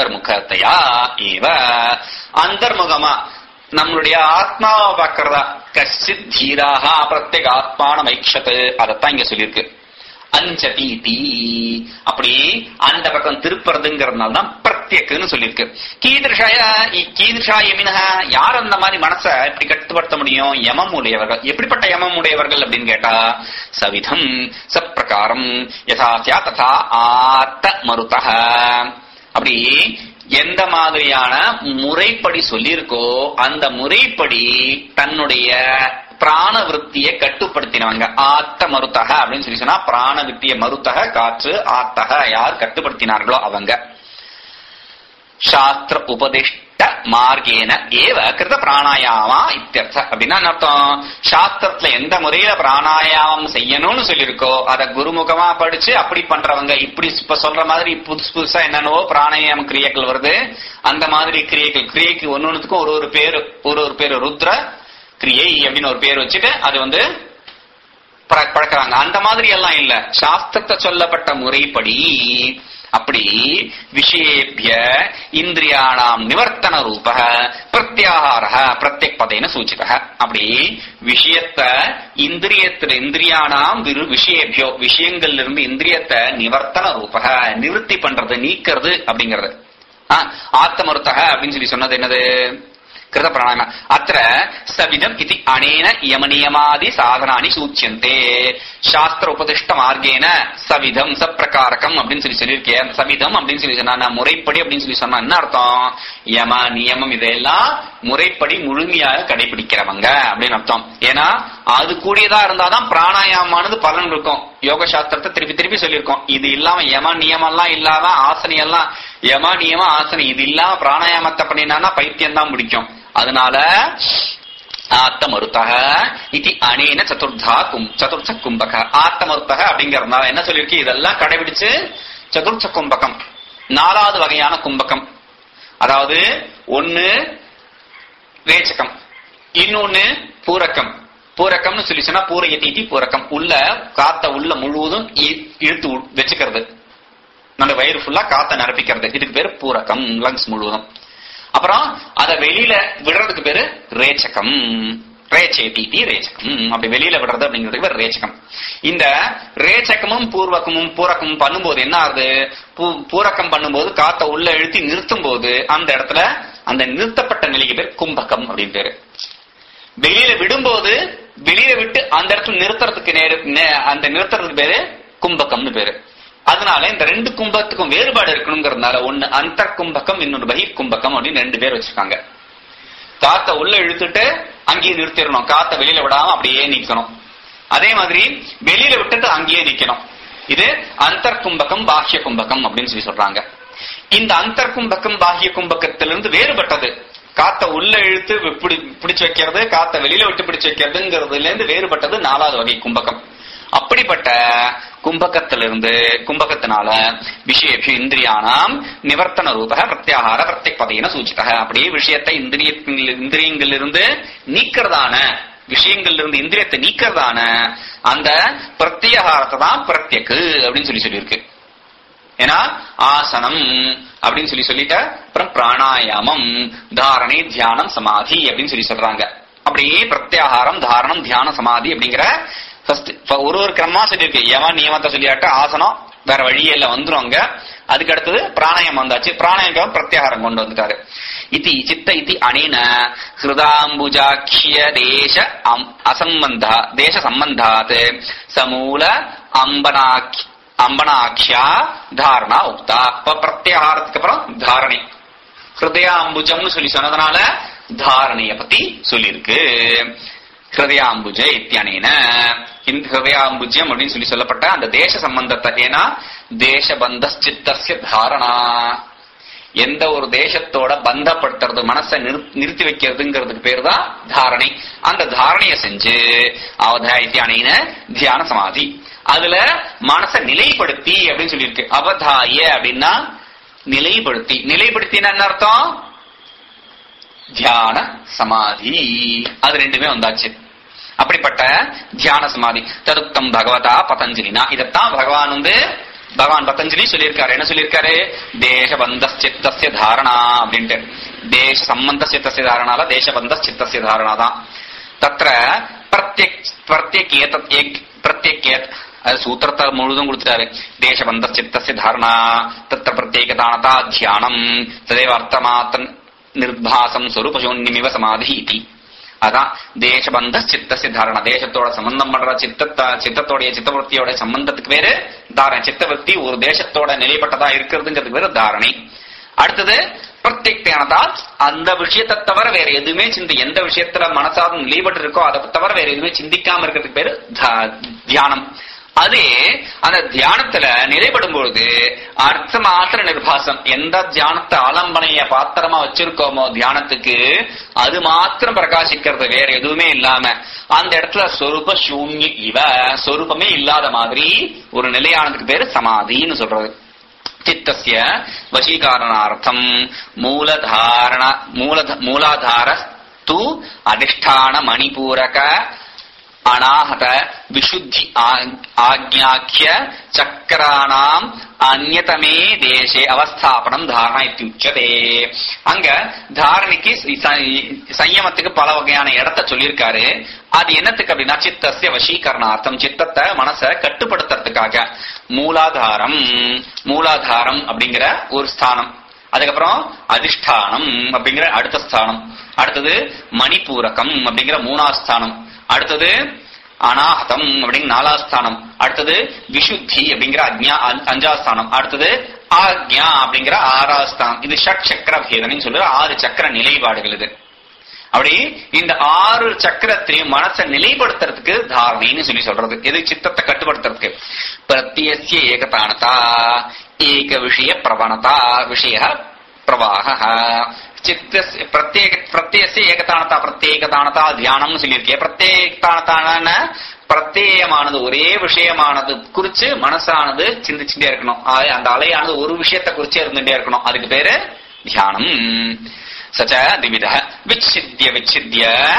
அந்தர்முகத்தையா ஏவ அந்தர்முகமா நம்மளுடைய ஆத்மாவை பார்க்கறதா கசித் தீராக பிரத்யேகாத்மானமைக்ஷத் அதத்தான் இங்க சொல்லியிருக்கு அஞ்சதி தீ அப்படி அந்த பக்கம் திருப்புறதுங்கிறதுனால தான் பிரத்யக்குன்னு சொல்லியிருக்கு கீதிருஷாய கீதிருஷா யமினஹ யார் அந்த மாதிரி மனசை இப்படி கட்டுப்படுத்த முடியும் யமம் உடையவர்கள் எப்படிப்பட்ட யமம் உடையவர்கள் அப்படின்னு கேட்டா சவிதம் சப்பிரகாரம் யதாசியா ததா ஆத்த மருதக அப்படி எந்த மாதிரியான முறைப்படி சொல்லியிருக்கோ அந்த முறைப்படி தன்னுடைய பிராண விற்த்தியை கட்டுப்படுத்தினவங்க ஆத்த மருத்தக அப்படின்னு சொல்லி சொன்னா பிராண வித்திய மருத்தக காற்று ஆத்தக யார் கட்டுப்படுத்தினார்களோ அவங்க சாஸ்திர உபதிஷ்ட மார்க்கேன ஏவ கிருத பிராணாயாமா இத்தியர்த்த அப்படின்னா என்ன அர்த்தம் சாஸ்திரத்துல எந்த முறையில பிராணாயாமம் செய்யணும்னு சொல்லியிருக்கோ அத குருமுகமா படிச்சு அப்படி பண்றவங்க இப்படி இப்ப சொல்ற மாதிரி புதுசு புதுசா என்னென்னவோ பிராணாயாம கிரியைகள் வருது அந்த மாதிரி கிரியைகள் கிரியைக்கு ஒன்னொன்னுக்கும் ஒரு ஒரு பேரு ஒரு ஒரு பேரு ருத்ர கிரியை அப்படின்னு ஒரு பேர் வச்சுட்டு அது வந்து பழ- பழக்கறாங்க அந்த மாதிரி எல்லாம் இல்ல சாஸ்திரத்தை சொல்லப்பட்ட முறைப்படி அப்படி விஷயேபிய இந்திரியாணாம் நிவர்த்தன ரூப பிரத்யாகார பிரத்யக் பதேன சூச்சித அப்படி விஷயத்த இந்திரியத்துல இந்திரியானாம் விரு விஷயபியோ விஷயங்கள்ல இருந்து இந்திரியத்தை நிவர்த்தன ரூப நிவர்த்தி பண்றது நீக்கிறது அப்படிங்கிறது ஆ, ஆத்தமருத்தக அப்படின்னு சொல்லி சொன்னது என்னது கிருத பிராணாயாம அத்த சவிதம் இது அனேன யமநியமாதி சாதனானி சூச்சியந்தே சாஸ்திர உபதிஷ்ட மார்க்கேன சவிதம் சப்பிரகாரகம் அப்படின்னு சொல்லி சொல்லியிருக்கேன் அந்த சவிதம் அப்படின்னு சொல்லி சொன்னா நான் முறைப்படி அப்படின்னு சொல்லி சொன்னா என்ன அர்த்தம் யம நியமம் இதெல்லாம் முறைப்படி முழுமையாக கடைபிடிக்கிறவங்க அப்படின்னு அர்த்தம் ஏன்னா அது கூடியதா இருந்தாதான் பிராணாயாமானது பலன் இருக்கும் யோக சாஸ்திரத்தை திருப்பி திருப்பி சொல்லியிருக்கோம் இது இல்லாம யம நியமம் எல்லாம் இல்லாம ஆசனம் எல்லாம் யம நியம ஆசனம் இது இல்லாம பிராணாயாமத்தை பண்ணினா பைத்தியம் தான் பிடிக்கும் அதனால ஆத்தமருத்தக இது அனேன சதுர்தா கும் சதுர்த்த கும்பக ஆத்தமருத்தக அப்படிங்கறதுனால என்ன சொல்லியிருக்கு இதெல்லாம் கடைபிடிச்சு சதுர்த்த கும்பகம் நாலாவது வகையான கும்பகம் அதாவது ஒன்னு ரேச்சகம் இன்னொன்னு பூரக்கம் பூரக்கம்னு சொல்லி சொன்னா பூரைய தீட்டி பூரக்கம் உள்ள காத்த உள்ள முழுவதும் இ- இழுத்து உ- வச்சுக்கிறது நம்ம வயிறு ஃபுல்லா காத்த நிரப்பிக்கிறது இதுக்கு பேரு பூரக்கம் லங்ஸ் முழுவதும் அப்புறம் அத வெளியில விடுறதுக்கு பேரு ரேச்சகம் ரேச்சே தீட்டி ரேச்சகம் அப்படி வெளியில விடுறது அப்படிங்கிறதுக்கு பேரு ரேச்சகம் இந்த ரேச்சகமும் பூர்வக்கமும் பூரக்கமும் பண்ணும்போது என்ன ஆகுது பூ- பூரக்கம் பண்ணும்போது காத்த உள்ள இழுத்தி நிறுத்தும் போது அந்த இடத்துல அந்த நிறுத்தப்பட்ட நிலைக்கு பேர் கும்பகம் அப்படின்னு பேரு வெளியில விடும்போது வெளியில விட்டு அந்த இடத்துல நிறுத்துறதுக்கு நேரு நே- அந்த நிறுத்துறதுக்கு பேரு கும்பகம்னு பேரு அதனால இந்த ரெண்டு கும்பத்துக்கும் வேறுபாடு இருக்கணுங்கிறதுனால ஒண்ணு அந்த கும்பகம் இன்னொரு பகிர் கும்பகம் அப்படின்னு ரெண்டு பேர் வச்சிருக்காங்க காத்த உள்ள இழுத்துட்டு அங்கேயே நிறுத்திடணும் காத்த வெளியில விடாம அப்படியே நிக்கணும் அதே மாதிரி வெளியில விட்டுட்டு அங்கேயே நிக்கணும் இது அந்தர் கும்பகம் பாஹ்ய கும்பகம் அப்படின்னு சொல்லி சொல்றாங்க இந்த அந்தர் கும்பகம் பாஹ்ய கும்பகத்திலிருந்து வேறுபட்டது காத்த உள்ள இழுத்து வி- பிடி- பிடிச்சு வைக்கிறது காத்த வெளியில விட்டு பிடிச்சு வைக்கிறதுங்கிறதுல இருந்து வேறுபட்டது நாலாவது வகை கும்பகம் அப்படிப்பட்ட கும்பகத்திலிருந்து கும்பகத்தினால விஷயபி இந்திரியானாம் நிவர்த்தன ரூபக பிரத்யாகார பிரத்யக் பதையின சூச்சிதக அப்படியே விஷயத்தை இந்திரிய இந்திரியங்களிலிருந்து நீக்கிறதான விஷயங்கள்ல இருந்து இந்திரியத்தை நீக்கிறதான அந்த பிரத்யாகாரத்தை தான் பிரத்யக்கு அப்படின்னு சொல்லி சொல்லியிருக்கு ஏன்னா ஆசனம் அப்படின்னு சொல்லி சொல்லிட்ட அப்புறம் பிராணாயாமம் தாரணை தியானம் சமாதி அப்படின்னு சொல்லி சொல்றாங்க அப்படியே பிரத்யாகாரம் தாரணம் தியானம் சமாதி அப்படிங்கிற ஃபர்ஸ்ட் ஒரு ஒரு கிரமமா சொல்லியிருக்கு எவன் நியமத்தை சொல்லியாட்ட ஆசனம் வேற வழியே இல்ல வந்துரும் அங்க அதுக்கு அடுத்தது பிராணாயம் வந்தாச்சு பிராணாயம் பிரத்யாகாரம் கொண்டு வந்துட்டாரு இதி சித்த இதி அனேன ஹிருதாம்புஜாக்கிய தேச அம்- அசம்பந்தா தேச சம்பந்தாத் சமூல அம்பனாக்கி அம்பனாக்கியா தாரணா உக்தா இப்ப பிரத்யாகாரத்துக்கு அப்புறம் தாரணை ஹிருதயாம்புஜம்னு சொல்லி சொன்னதுனால தாரணைய பத்தி சொல்லியிருக்கு ஹிருதயாம்புஜ இத்தியனேன இந்த ஹிருதயாம்புஜம் அப்படின்னு சொல்லி சொல்லப்பட்ட அந்த தேச சம்பந்தத்தை ஏன்னா தேசபந்த சித்தஸ்ய தாரணா எந்த ஒரு தேசத்தோட பந்தப்படுத்துறது மனசை நிறு- நிறுத்தி வைக்கிறதுங்கிறதுக்கு பேர் தான் தாரணை அந்த தாரணையை செஞ்சு அவதாயித்தியானேன தியான சமாதி அதுல மனசை நிலைப்படுத்தி அப்படின்னு சொல்லியிருக்கு அவதாய அப்படின்னா நிலைப்படுத்தி நிலைப்படுத்தின என்ன அர்த்தம் தியான சமாதி அது ரெண்டுமே வந்தாச்சு அப்படிப்பட்ட தியான சமாதி ததுக்தம் பகவதா பதஞ்சலினா இதத்தான் பகவான் வந்து பகவான் பதஞ்சலி சொல்லியிருக்காரு என்ன சொல்லியிருக்காரு தேசபந்த சித்தசிய தாரணா அப்படின்ட்டு தேச சம்பந்த சித்தசிய தாரணால தேசபந்த சித்தசிய தாரணா தான் தத்ர பிரத்யக் பிரத்யேகேத ஏக் பிரத்யேகேத் அது சூத்திரத்தை முழுதும் கொடுத்துட்டாரு தேசபந்த சித்தஸ்ய தாரணா தத்திர பிரத்யேகதானதா தியானம் ததேவ அர்த்தமாத்த நிர்பாசம் சொரூபசூன்யமிவ சமாதி இதி அதான் தேசபந்த சித்தஸ்ய தாரணா தேசத்தோட சம்பந்தம் பண்ற சித்தத்த சித்தத்தோடைய சித்தவருத்தியோட சம்பந்தத்துக்கு பேரு தாரணை சித்தவருத்தி ஒரு தேசத்தோட நிலைப்பட்டதா இருக்கிறதுங்கிறதுக்கு பேரு தாரணை அடுத்தது பிரத்யேகதானதா அந்த விஷயத்தை தவிர வேற எதுவுமே சிந்தி எந்த விஷயத்துல மனசாதம் நிலைப்பட்டு இருக்கோ அதை தவிர வேற எதுவுமே சிந்திக்காம இருக்கிறதுக்கு பேரு தா- தியானம் அதே அந்த தியானத்துல நிலைப்படும் பொழுது அர்த்த மாத்திர நிர்பாசம் எந்த தியானத்தை ஆலம்பனைய பாத்திரமா வச்சிருக்கோமோ தியானத்துக்கு அது மாத்திரம் பிரகாசிக்கிறது வேற எதுவுமே இல்லாம அந்த இடத்துல சொரூப சூன்ய இவ சொரூபமே இல்லாத மாதிரி ஒரு நிலையானதுக்கு பேரு சமாதின்னு சொல்றது चित्तस्य वशीकरणार्थं मूलधारण मूल मूलाधार तु अधिष्ठान मणिपूरक अनाहत विशुद्धि आ- आज्ञाख्य चक्राणाम् अन्यतमे தேசே அவஸ்தாபனம் தாரணா இத்தியுச்சதே அங்க தாரணைக்கு ச- சயமத்துக்கு பல வகையான இடத்த சொல்லியிருக்காரு அது என்னத்துக்கு அப்படின்னா சித்தஸ்ய வசீகரணார்த்தம் சித்தத்தை மனச கட்டுப்படுத்துறதுக்காக மூலாதாரம் மூலாதாரம் அப்படிங்கிற ஒரு ஸ்தானம் அதுக்கப்புறம் அதிஷ்டானம் அப்படிங்கிற அடுத்த ஸ்தானம் அடுத்தது மணிப்பூரகம் அப்படிங்கிற மூணாவது ஸ்தானம் அடுத்தது அனாஹதம் அப்படிங்கிற நாலாவது ஸ்தானம் அடுத்தது விசுத்தி அப்படிங்கிற அக்ஞா அஞ்- அஞ்சாவது ஸ்தானம் அடுத்தது ஆக்ஞா அப்படிங்கிற ஆறாவது ஸ்தானம் இது ஷட் சக்கர பேதனைன்னு சொல்ற ஆறு சக்கர நிலைப்பாடுகள் இது அப்படி இந்த ஆறு சக்கரத்தையும் மனசை நிலைப்படுத்துறதுக்கு தாரணைன்னு சொல்லி சொல்றது எது சித்தத்தை கட்டுப்படுத்துறதுக்கு பிரத்யசிய ஏகதானதா ஏக விஷய பிரவணதா விஷய பிரவாக சித்த பிரத்யேக பிரத்யசிய ஏகதானதா பிரத்யேகதானதா தியானம்னு சொல்லியிருக்கேன் பிரத்யேகதானதான பிரத்யேகமானது ஒரே விஷயமானது குறிச்சு மனசானது சிந்திச்சுட்டே இருக்கணும் ஆ- அந்த அலையானது ஒரு விஷயத்தை குறிச்சே இருந்துட்டே இருக்கணும் அதுக்கு பேரு தியானம் சச்ச திவித விச்சித்ய விச்சித்ய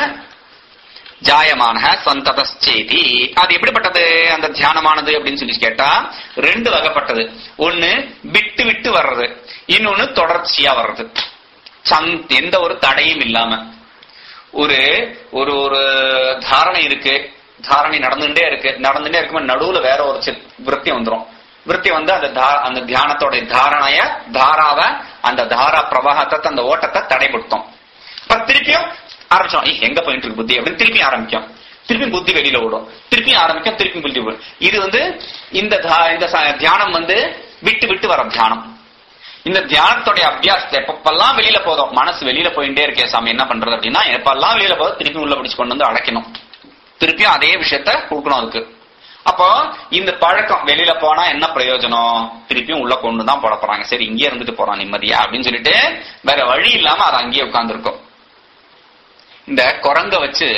ஜாயமான சந்ததச்சேதி அது எப்படிப்பட்டது அந்த தியானமானது அப்படின்னு சொல்லி கேட்டா ரெண்டு வகைப்பட்டது ஒண்ணு விட்டு விட்டு வர்றது இன்னொன்னு தொடர்ச்சியா வர்றது சந்த் எந்த ஒரு தடையும் இல்லாம ஒரு ஒரு ஒரு தாரணை இருக்கு தாரணை நடந்துட்டே இருக்கு நடந்துட்டே இருக்கும்போது நடுவுல வேற ஒரு சித் விருத்தி வந்துரும் விருத்தி வந்து அந்த தா- அந்த தியானத்தோட தாரணைய தாராவ அந்த தாரா பிரவாகத்தை அந்த ஓட்டத்தை தடைப்படுத்தும் இப்ப திருப்பியும் ஆரம்பிச்சோம் "ஏய், எங்க போயிட்டு இருக்கு புத்தி அப்படின்னு திருப்பி ஆரம்பிக்கும் திருப்பி புத்தி வெளியில ஓடும் திருப்பி ஆரம்பிக்கும் திருப்பி புத்தி ஓடும் இது வந்து இந்த தா- இந்த ச- தியானம் வந்து விட்டு விட்டு வர தியானம் இந்த தியானத்துடைய அபியாசத்தை எப்பப்பெல்லாம் வெளியில போதும் மனசு வெளியில போயிட்டே இருக்கே சாமி என்ன பண்றது அப்படின்னா எப்பெல்லாம் வெளியில போதும் திருப்பி உள்ள பிடிச்சு கொண்டு வந்து அடைக்கணும் திருப்பியும் அதே விஷயத்த கொடுக்கணும் அதுக்கு அப்போ இந்த பழக்கம் வெளியில போனா என்ன பிரயோஜனம் திருப்பியும் உள்ள கொண்டு தான் போட போறாங்க சரி இங்கே இருந்துட்டு போறான் நிம்மதியா அப்படின்னு சொல்லிட்டு வேற வழி இல்லாம அது அங்கேயே உட்கார்ந்துருக்கும் இந்த குரங்க வச்சு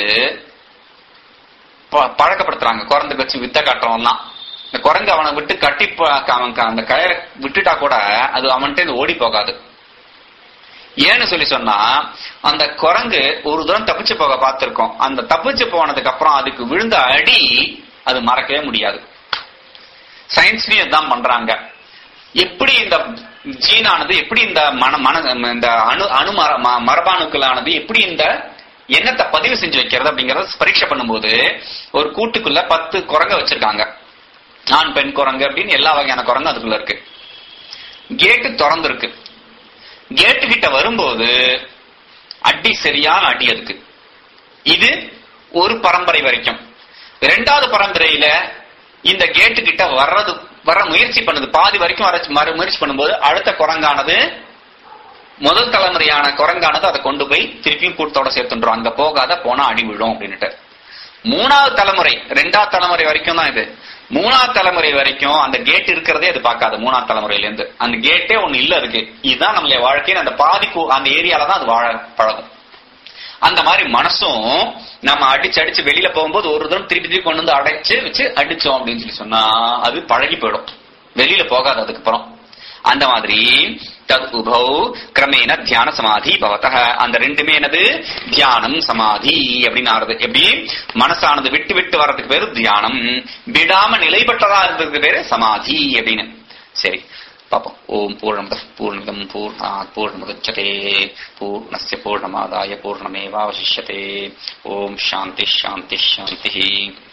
ப- பழக்கப்படுத்துறாங்க குரங்குக்கு வச்சு வித்த காட்டுறவன்லாம் இந்த குரங்கு அவனை விட்டு கட்டி ப- அவன் க- அந்த கயிறை விட்டுட்டா கூட அது அவன்கிட்ட இருந்து ஓடி போகாது ஏன்னு சொல்லி சொன்னா அந்த குரங்கு ஒரு தூரம் தப்பிச்சு போக பார்த்திருக்கோம் அந்த தப்பிச்சு போனதுக்கு அப்புறம் அதுக்கு விழுந்த அடி அது மறக்கவே முடியாது சயின்ஸ்லயும் இதுதான் பண்றாங்க எப்படி இந்த ஜீனானது எப்படி இந்த மன மன இந்த அணு அணு மர- ம- மரபாணுக்களானது எப்படி இந்த எண்ணத்தை பதிவு செஞ்சு வைக்கிறது அப்படிங்கறத பரீட்சை பண்ணும்போது ஒரு கூட்டுக்குள்ள பத்து குரங்க வச்சிருக்காங்க ஆண் பெண் குரங்கு அப்படின்னு எல்லா வகையான குரங்கு அதுக்குள்ள இருக்கு கேட்டு திறந்திருக்கு கேட்டு கிட்ட வரும்போது அடி சரியான அடி அதுக்கு இது ஒரு பரம்பரை வரைக்கும் இரண்டாவது பரம்பரையில இந்த கேட்டு கிட்ட வர்றது வர முயற்சி பண்ணுது பாதி வரைக்கும் வர மறு முயற்சி பண்ணும்போது அடுத்த குரங்கானது முதல் தலைமுறையான குரங்கானது அதை கொண்டு போய் திருப்பியும் கூட்டத்தோட சேர்த்துன்றோம் அங்க போகாத போனா அடி விழும் அப்படின்னுட்டு மூணாவது தலைமுறை ரெண்டாவது தலைமுறை வரைக்கும் தான் இது மூணாவது தலைமுறை வரைக்கும் அந்த கேட் இருக்கிறதே அது பார்க்காது மூணாவது தலைமுறையில இருந்து அந்த கேட்டே ஒண்ணு இல்ல இருக்கு இதுதான் நம்மளுடைய வாழ்க்கைன்னு அந்த பாதிக்கு அந்த ஏரியால தான் அது வாழ பழகும் அந்த மாதிரி மனசும் நம்ம அடிச்சு அடிச்சு வெளியில போகும்போது ஒரு தூரம் திருப்பி திருப்பி கொண்டு வந்து அடைச்சு வச்சு அடிச்சோம் அப்படின்னு சொல்லி சொன்னா அது பழகி போயிடும் வெளியில போகாது அதுக்கப்புறம் அந்த மாதிரி தத் உபௌ கிரமேண தியான சமாதி பவத்தக அந்த ரெண்டுமே என்னது தியானம் சமாதி அப்படின்னு ஆறுது எப்படி மனசானது விட்டு விட்டு வர்றதுக்கு பேரு தியானம் விடாம நிலை பெற்றதா இருந்ததுக்கு பேரு சமாதி அப்படின்னு சரி பாப்போம் ஓம் பூர்ணமத பூர்ணமிதம் பூர்ணாத் பூர்ணமுதச்சதே பூர்ணஸ்ய பூர்ணமாதாய பூர்ணமேவாவசிஷ்யதே ஓம் சாந்தி சாந்தி சாந்தி